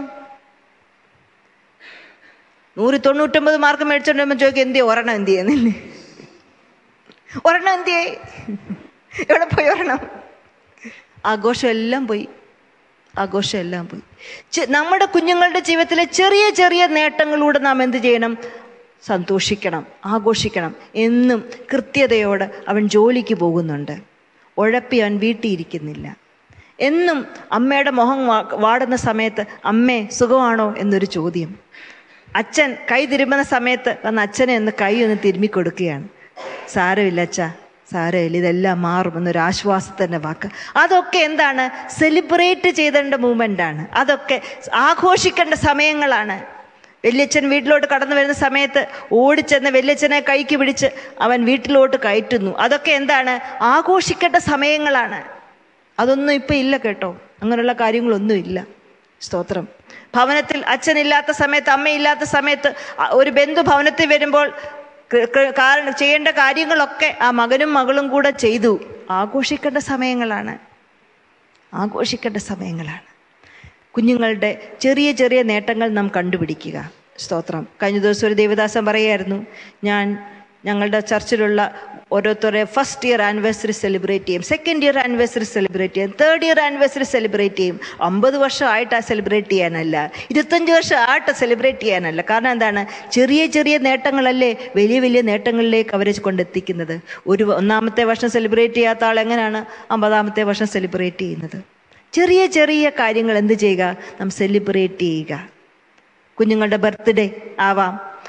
നൂറ് തൊണ്ണൂറ്റൊമ്പത് മാർക്ക് മേടിച്ചോണ്ട് വരുമ്പോൾ ചോദിക്കും എന്തിയെ ഒരെണ്ണം എന്ത് ചെയ്യുന്നില്ലേ ഒരെണ്ണം എന്തിയേ എവിടെ പോയി ഒരെണ്ണം ആഘോഷം എല്ലാം പോയി ആഘോഷം എല്ലാം പോയി ചെ- നമ്മുടെ കുഞ്ഞുങ്ങളുടെ ജീവിതത്തിലെ ചെറിയ ചെറിയ നേട്ടങ്ങളിലൂടെ നാം എന്ത് ചെയ്യണം സന്തോഷിക്കണം ആഘോഷിക്കണം എന്നും കൃത്യതയോടെ അവൻ ജോലിക്ക് പോകുന്നുണ്ട് ഉഴപ്പി അവൻ വീട്ടിയിരിക്കുന്നില്ല എന്നും അമ്മയുടെ മുഖം വാ- വാടുന്ന സമയത്ത് അമ്മേ സുഖമാണോ എന്നൊരു ചോദ്യം അച്ഛൻ കൈ തിരുമുന്ന സമയത്ത് വന്ന് അച്ഛനെ ഒന്ന് കൈ ഒന്ന് തിരുമ്മി കൊടുക്കുകയാണ് സാരമില്ല അച്ഛാ സാരമില്ല ഇതെല്ലാം മാറും എന്നൊരു ആശ്വാസത്തിൻ്റെ വാക്ക് അതൊക്കെ എന്താണ് സെലിബ്രേറ്റ് ചെയ്തേണ്ട മൂമെൻ്റ് ആണ് അതൊക്കെ ആഘോഷിക്കേണ്ട സമയങ്ങളാണ് വല്യച്ഛൻ വീട്ടിലോട്ട് കടന്നു വരുന്ന സമയത്ത് ഓടിച്ചെന്ന് വല്യച്ഛനെ കൈക്ക് പിടിച്ച് അവൻ വീട്ടിലോട്ട് കയറ്റുന്നു അതൊക്കെ എന്താണ് ആഘോഷിക്കേണ്ട സമയങ്ങളാണ് അതൊന്നും ഇപ്പം ഇല്ല കേട്ടോ അങ്ങനെയുള്ള കാര്യങ്ങളൊന്നും ഇല്ല സ്തോത്രം ഭവനത്തിൽ അച്ഛനില്ലാത്ത സമയത്ത് അമ്മയില്ലാത്ത സമയത്ത് അ- ഒരു ബന്ധു ഭവനത്തിൽ വരുമ്പോൾ ക- ക- കാരണം ചെയ്യേണ്ട കാര്യങ്ങളൊക്കെ ആ മകനും മകളും കൂടെ ചെയ്തു ആഘോഷിക്കേണ്ട സമയങ്ങളാണ് ആഘോഷിക്കേണ്ട സമയങ്ങളാണ് കുഞ്ഞുങ്ങളുടെ ചെറിയ ചെറിയ നേട്ടങ്ങൾ നാം കണ്ടുപിടിക്കുക സ്തോത്രം കഴിഞ്ഞ ദിവസം ഒരു ദേവദാസൻ പറയായിരുന്നു ഞാൻ ഞങ്ങളുടെ ചർച്ചിലുള്ള ഓരോരുത്തരെ ഫസ്റ്റ് ഇയർ ആനിവേഴ്സറി സെലിബ്രേറ്റ് ചെയ്യും സെക്കൻഡ് ഇയർ ആനിവേഴ്സറി സെലിബ്രേറ്റ് ചെയ്യും തേർഡ് ഇയർ ആനിവേഴ്സറി സെലിബ്രേറ്റ് ചെയ്യും അമ്പത് വർഷമായിട്ട് സെലിബ്രേറ്റ് ചെയ്യാനല്ല ഇരുപത്തഞ്ച് വർഷമായിട്ട് സെലിബ്രേറ്റ് ചെയ്യാനല്ല കാരണം എന്താണ് ചെറിയ ചെറിയ നേട്ടങ്ങളല്ലേ വലിയ വലിയ നേട്ടങ്ങളിലേക്ക് അവരെ കൊണ്ടെത്തിക്കുന്നത് ഒരു ഒന്നാമത്തെ വർഷം സെലിബ്രേറ്റ് ചെയ്യാത്ത ആൾ എങ്ങനെയാണ് അമ്പതാമത്തെ വർഷം സെലിബ്രേറ്റ് ചെയ്യുന്നത് ചെറിയ ചെറിയ കാര്യങ്ങൾ എന്ത് ചെയ്യുക നാം സെലിബ്രേറ്റ് ചെയ്യുക കുഞ്ഞുങ്ങളുടെ ബർത്ത്ഡേ ആവാം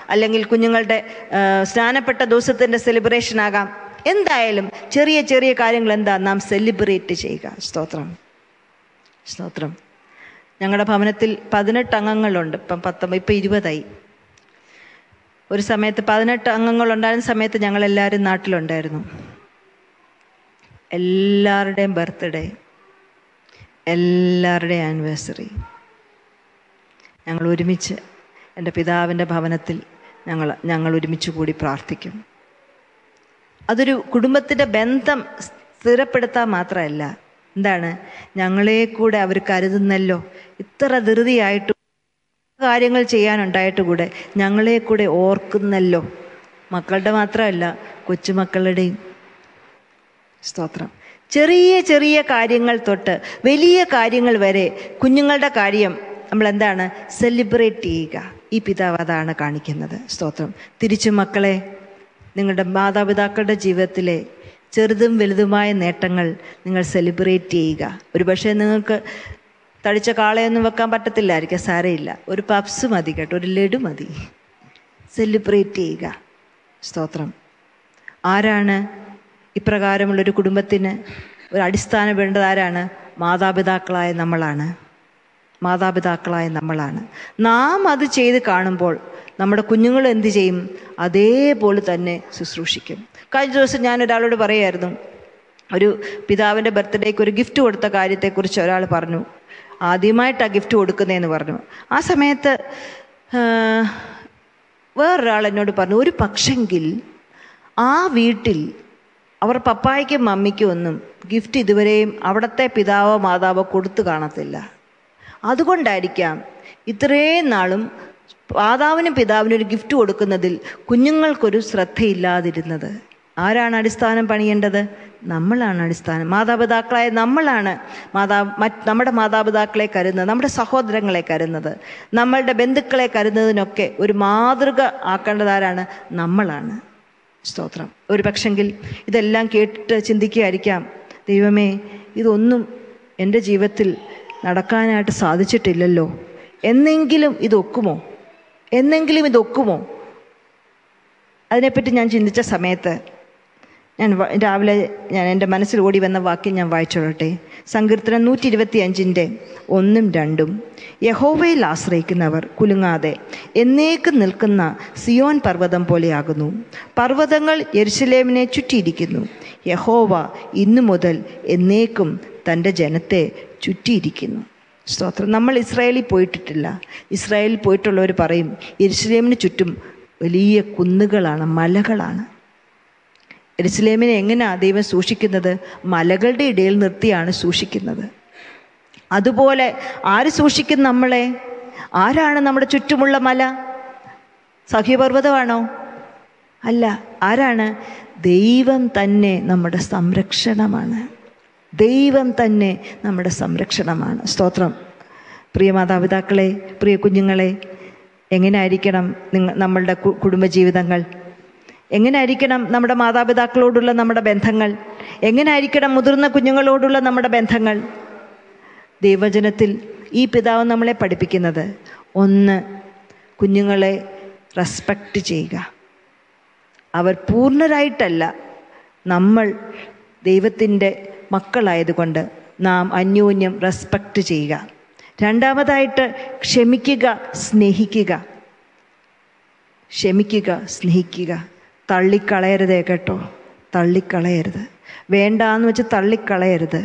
അല്ലെങ്കിൽ കുഞ്ഞുങ്ങളുടെ ആ, സ്നാനപ്പെട്ട ദിവസത്തിൻ്റെ സെലിബ്രേഷൻ ആകാം എന്തായാലും ചെറിയ ചെറിയ കാര്യങ്ങൾ എന്താ നാം സെലിബ്രേറ്റ് ചെയ്യുക സ്തോത്രം സ്തോത്രം ഞങ്ങളുടെ ഭവനത്തിൽ പതിനെട്ട് അംഗങ്ങളുണ്ട് ഇപ്പം പത്തൊമ്പത് ഇപ്പം ഇരുപതായി ഒരു സമയത്ത് പതിനെട്ട് അംഗങ്ങളുണ്ടായിരുന്ന സമയത്ത് ഞങ്ങളെല്ലാവരും നാട്ടിലുണ്ടായിരുന്നു എല്ലാവരുടെയും ബർത്ത്ഡേ എല്ലാവരുടെയും ആനിവേഴ്സറി ഞങ്ങൾ ഒരുമിച്ച് എൻ്റെ പിതാവിൻ്റെ ഭവനത്തിൽ ഞങ്ങൾ ഞങ്ങൾ ഒരുമിച്ച് കൂടി പ്രാർത്ഥിക്കും അതൊരു കുടുംബത്തിൻ്റെ ബന്ധം സ്ഥിരപ്പെടുത്താൻ മാത്രമല്ല എന്താണ് ഞങ്ങളെ കൂടെ അവർ കരുതുന്നല്ലോ ഇത്ര ധൃതിയായിട്ട് കാര്യങ്ങൾ ചെയ്യാനുണ്ടായിട്ട് കൂടെ ഞങ്ങളെ കൂടെ ഓർക്കുന്നല്ലോ മക്കളുടെ മാത്രമല്ല കൊച്ചുമക്കളുടെയും സ്തോത്രം ചെറിയ ചെറിയ കാര്യങ്ങൾ തൊട്ട് വലിയ കാര്യങ്ങൾ വരെ കുഞ്ഞുങ്ങളുടെ കാര്യം നമ്മൾ എന്താണ് സെലിബ്രേറ്റ് ചെയ്യുക ഈ പിതാവ് അതാണ് കാണിക്കുന്നത് സ്തോത്രം തിരിച്ചു മക്കളെ നിങ്ങളുടെ മാതാപിതാക്കളുടെ ജീവിതത്തിലെ ചെറുതും വലുതുമായ നേട്ടങ്ങൾ നിങ്ങൾ സെലിബ്രേറ്റ് ചെയ്യുക ഒരു പക്ഷേ നിങ്ങൾക്ക് തടിച്ച കാളയൊന്നും വെക്കാൻ പറ്റത്തില്ലായിരിക്കും സാരമില്ല ഒരു പപ്സ് മതി കേട്ടോ ഒരു ലഡു മതി സെലിബ്രേറ്റ് ചെയ്യുക സ്തോത്രം ആരാണ് ഇപ്രകാരമുള്ളൊരു കുടുംബത്തിന് ഒരു അടിസ്ഥാനം വേണ്ടത് ആരാണ് മാതാപിതാക്കളായ നമ്മളാണ് മാതാപിതാക്കളായ നമ്മളാണ് നാം അത് ചെയ്ത് കാണുമ്പോൾ നമ്മുടെ കുഞ്ഞുങ്ങൾ എന്ത് ചെയ്യും അതേപോലെ തന്നെ ശുശ്രൂഷിക്കും കഴിഞ്ഞ ദിവസം ഞാൻ ഒരാളോട് പറയായിരുന്നു ഒരു പിതാവിൻ്റെ ബർത്ത്ഡേക്ക് ഒരു ഗിഫ്റ്റ് കൊടുത്ത കാര്യത്തെക്കുറിച്ച് ഒരാൾ പറഞ്ഞു ആദ്യമായിട്ടാണ് ഗിഫ്റ്റ് കൊടുക്കുന്നതെന്ന് പറഞ്ഞു ആ സമയത്ത് ആ, വേറൊരാൾ എന്നോട് പറഞ്ഞു ഒരു പക്ഷെങ്കിൽ ആ വീട്ടിൽ അവർ പപ്പായ്ക്കും മമ്മിക്കും ഒന്നും ഗിഫ്റ്റ് ഇതുവരെയും അവിടുത്തെ പിതാവോ മാതാവോ കൊടുത്തു കാണത്തില്ല അതുകൊണ്ടായിരിക്കാം ഇത്രയും നാളും മാതാവിനും പിതാവിനും ഒരു ഗിഫ്റ്റ് കൊടുക്കുന്നതിൽ കുഞ്ഞുങ്ങൾക്കൊരു ശ്രദ്ധയില്ലാതിരുന്നത് ആരാണ് അടിസ്ഥാനം പണിയേണ്ടത് നമ്മളാണ് അടിസ്ഥാനം മാതാപിതാക്കളായ നമ്മളാണ് മാതാ മറ്റ് നമ്മുടെ മാതാപിതാക്കളെ കരുതുന്നത് നമ്മുടെ സഹോദരങ്ങളെ കരുതുന്നത് നമ്മളുടെ ബന്ധുക്കളെ കരുതുന്നതിനൊക്കെ ഒരു മാതൃക ആക്കേണ്ടത് ആരാണ് നമ്മളാണ് സ്തോത്രം ഒരു പക്ഷെങ്കിൽ ഇതെല്ലാം കേട്ടിട്ട് ചിന്തിക്കുകയായിരിക്കാം ദൈവമേ ഇതൊന്നും എൻ്റെ ജീവിതത്തിൽ നടക്കാനായിട്ട് സാധിച്ചിട്ടില്ലല്ലോ എന്നെങ്കിലും ഇതൊക്കുമോ എന്നെങ്കിലും ഇതൊക്കുമോ അതിനെപ്പറ്റി ഞാൻ ചിന്തിച്ച സമയത്ത് ഞാൻ വ- രാവിലെ ഞാൻ എൻ്റെ മനസ്സിൽ ഓടി വന്ന വാക്യം ഞാൻ വായിച്ചോളട്ടെ സങ്കീർത്തനം നൂറ്റി ഇരുപത്തി അഞ്ചിൻ്റെ ഒന്നും രണ്ടും യഹോവയിൽ ആശ്രയിക്കുന്നവർ കുലുങ്ങാതെ എന്നേക്കും നിൽക്കുന്ന സിയോൻ പർവ്വതം പോലെയാകുന്നു പർവ്വതങ്ങൾ യെരുശലേമിനെ ചുറ്റിയിരിക്കുന്നു യഹോവ ഇന്നു മുതൽ എന്നേക്കും തൻ്റെ ജനത്തെ ചുറ്റിയിരിക്കുന്നു സ്തോത്രം നമ്മൾ ഇസ്രായേലിൽ പോയിട്ടിട്ടില്ല ഇസ്രായേലിൽ പോയിട്ടുള്ളവർ പറയും യെരുശലേമിന് ചുറ്റും വലിയ കുന്നുകളാണ് മലകളാണ് എരുസലേമിനെ എങ്ങനെയാ ദൈവം സൂക്ഷിക്കുന്നത് മലകളുടെ ഇടയിൽ നിർത്തിയാണ് സൂക്ഷിക്കുന്നത് അതുപോലെ ആര് സൂക്ഷിക്കും നമ്മളെ ആരാണ് നമ്മുടെ ചുറ്റുമുള്ള മല സഖ്യപർവ്വതമാണോ അല്ല ആരാണ് ദൈവം തന്നെ നമ്മുടെ സംരക്ഷണമാണ് ദൈവം തന്നെ നമ്മുടെ സംരക്ഷണമാണ് സ്തോത്രം പ്രിയ മാതാപിതാക്കളെ പ്രിയ കുഞ്ഞുങ്ങളെ എങ്ങനെയായിരിക്കണം നിങ്ങ നമ്മളുടെ കു- കുടുംബജീവിതങ്ങൾ എങ്ങനെയായിരിക്കണം നമ്മുടെ മാതാപിതാക്കളോടുള്ള നമ്മുടെ ബന്ധങ്ങൾ എങ്ങനെയായിരിക്കണം മുതിർന്ന കുഞ്ഞുങ്ങളോടുള്ള നമ്മുടെ ബന്ധങ്ങൾ ദൈവജനത്തിൽ ഈ പിതാവ് നമ്മളെ പഠിപ്പിക്കുന്നത് ഒന്ന് കുഞ്ഞുങ്ങളെ റെസ്പെക്റ്റ് ചെയ്യുക അവർ പൂർണ്ണരായിട്ടല്ല നമ്മൾ ദൈവത്തിൻ്റെ മക്കളായതുകൊണ്ട് നാം അന്യോന്യം റെസ്പെക്റ്റ് ചെയ്യുക രണ്ടാമതായിട്ട് ക്ഷമിക്കുക സ്നേഹിക്കുക ക്ഷമിക്കുക സ്നേഹിക്കുക തള്ളിക്കളയരുതേ കേട്ടോ തള്ളിക്കളയരുത് വേണ്ടാന്ന് വെച്ച് തള്ളിക്കളയരുത്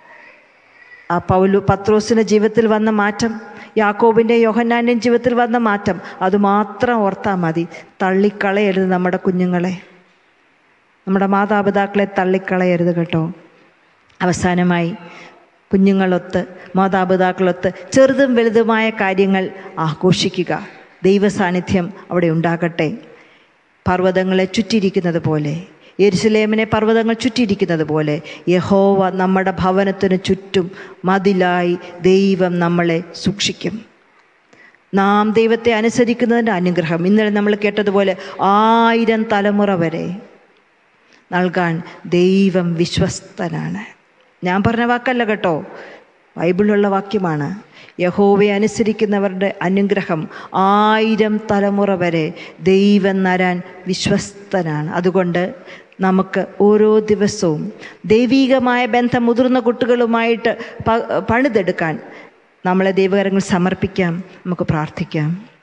ആ പൗലു പത്രോസിൻ്റെ ജീവിതത്തിൽ വന്ന മാറ്റം യാക്കോബിൻ്റെ യോഹന്നാൻ്റെയും ജീവിതത്തിൽ വന്ന മാറ്റം അതുമാത്രം ഓർത്താൽ മതി തള്ളിക്കളയരുത് നമ്മുടെ കുഞ്ഞുങ്ങളെ നമ്മുടെ മാതാപിതാക്കളെ തള്ളിക്കളയരുത് കേട്ടോ അവസാനമായി കുഞ്ഞുങ്ങളൊത്ത് മാതാപിതാക്കളൊത്ത് ചെറുതും വലുതുമായ കാര്യങ്ങൾ ആഘോഷിക്കുക ദൈവ സാന്നിധ്യം അവിടെ ഉണ്ടാകട്ടെ പർവ്വതങ്ങളെ ചുറ്റിയിരിക്കുന്നത് പോലെ യെരുസലേമിനെ പർവ്വതങ്ങൾ ചുറ്റിയിരിക്കുന്നത് പോലെ യഹോവ നമ്മുടെ ഭവനത്തിന് ചുറ്റും മതിലായി ദൈവം നമ്മളെ സൂക്ഷിക്കും നാം ദൈവത്തെ അനുസരിക്കുന്നതിൻ്റെ അനുഗ്രഹം ഇന്നലെ നമ്മൾ കേട്ടതുപോലെ ആയിരം തലമുറ വരെ നൽകാൻ ദൈവം വിശ്വസ്തനാണ് ഞാൻ പറഞ്ഞ വാക്കല്ല കേട്ടോ ബൈബിളിലുള്ള വാക്യമാണ് യഹോവയെ അനുസരിക്കുന്നവരുടെ അനുഗ്രഹം ആയിരം തലമുറ വരെ ദൈവം നരാൻ വിശ്വസ്തനാണ് അതുകൊണ്ട് നമുക്ക് ഓരോ ദിവസവും ദൈവീകമായ ബന്ധം മുതിർന്ന കുട്ടികളുമായിട്ട് പ- പണിതെടുക്കാൻ നമ്മളെ ദൈവകരങ്ങൾ സമർപ്പിക്കാം നമുക്ക് പ്രാർത്ഥിക്കാം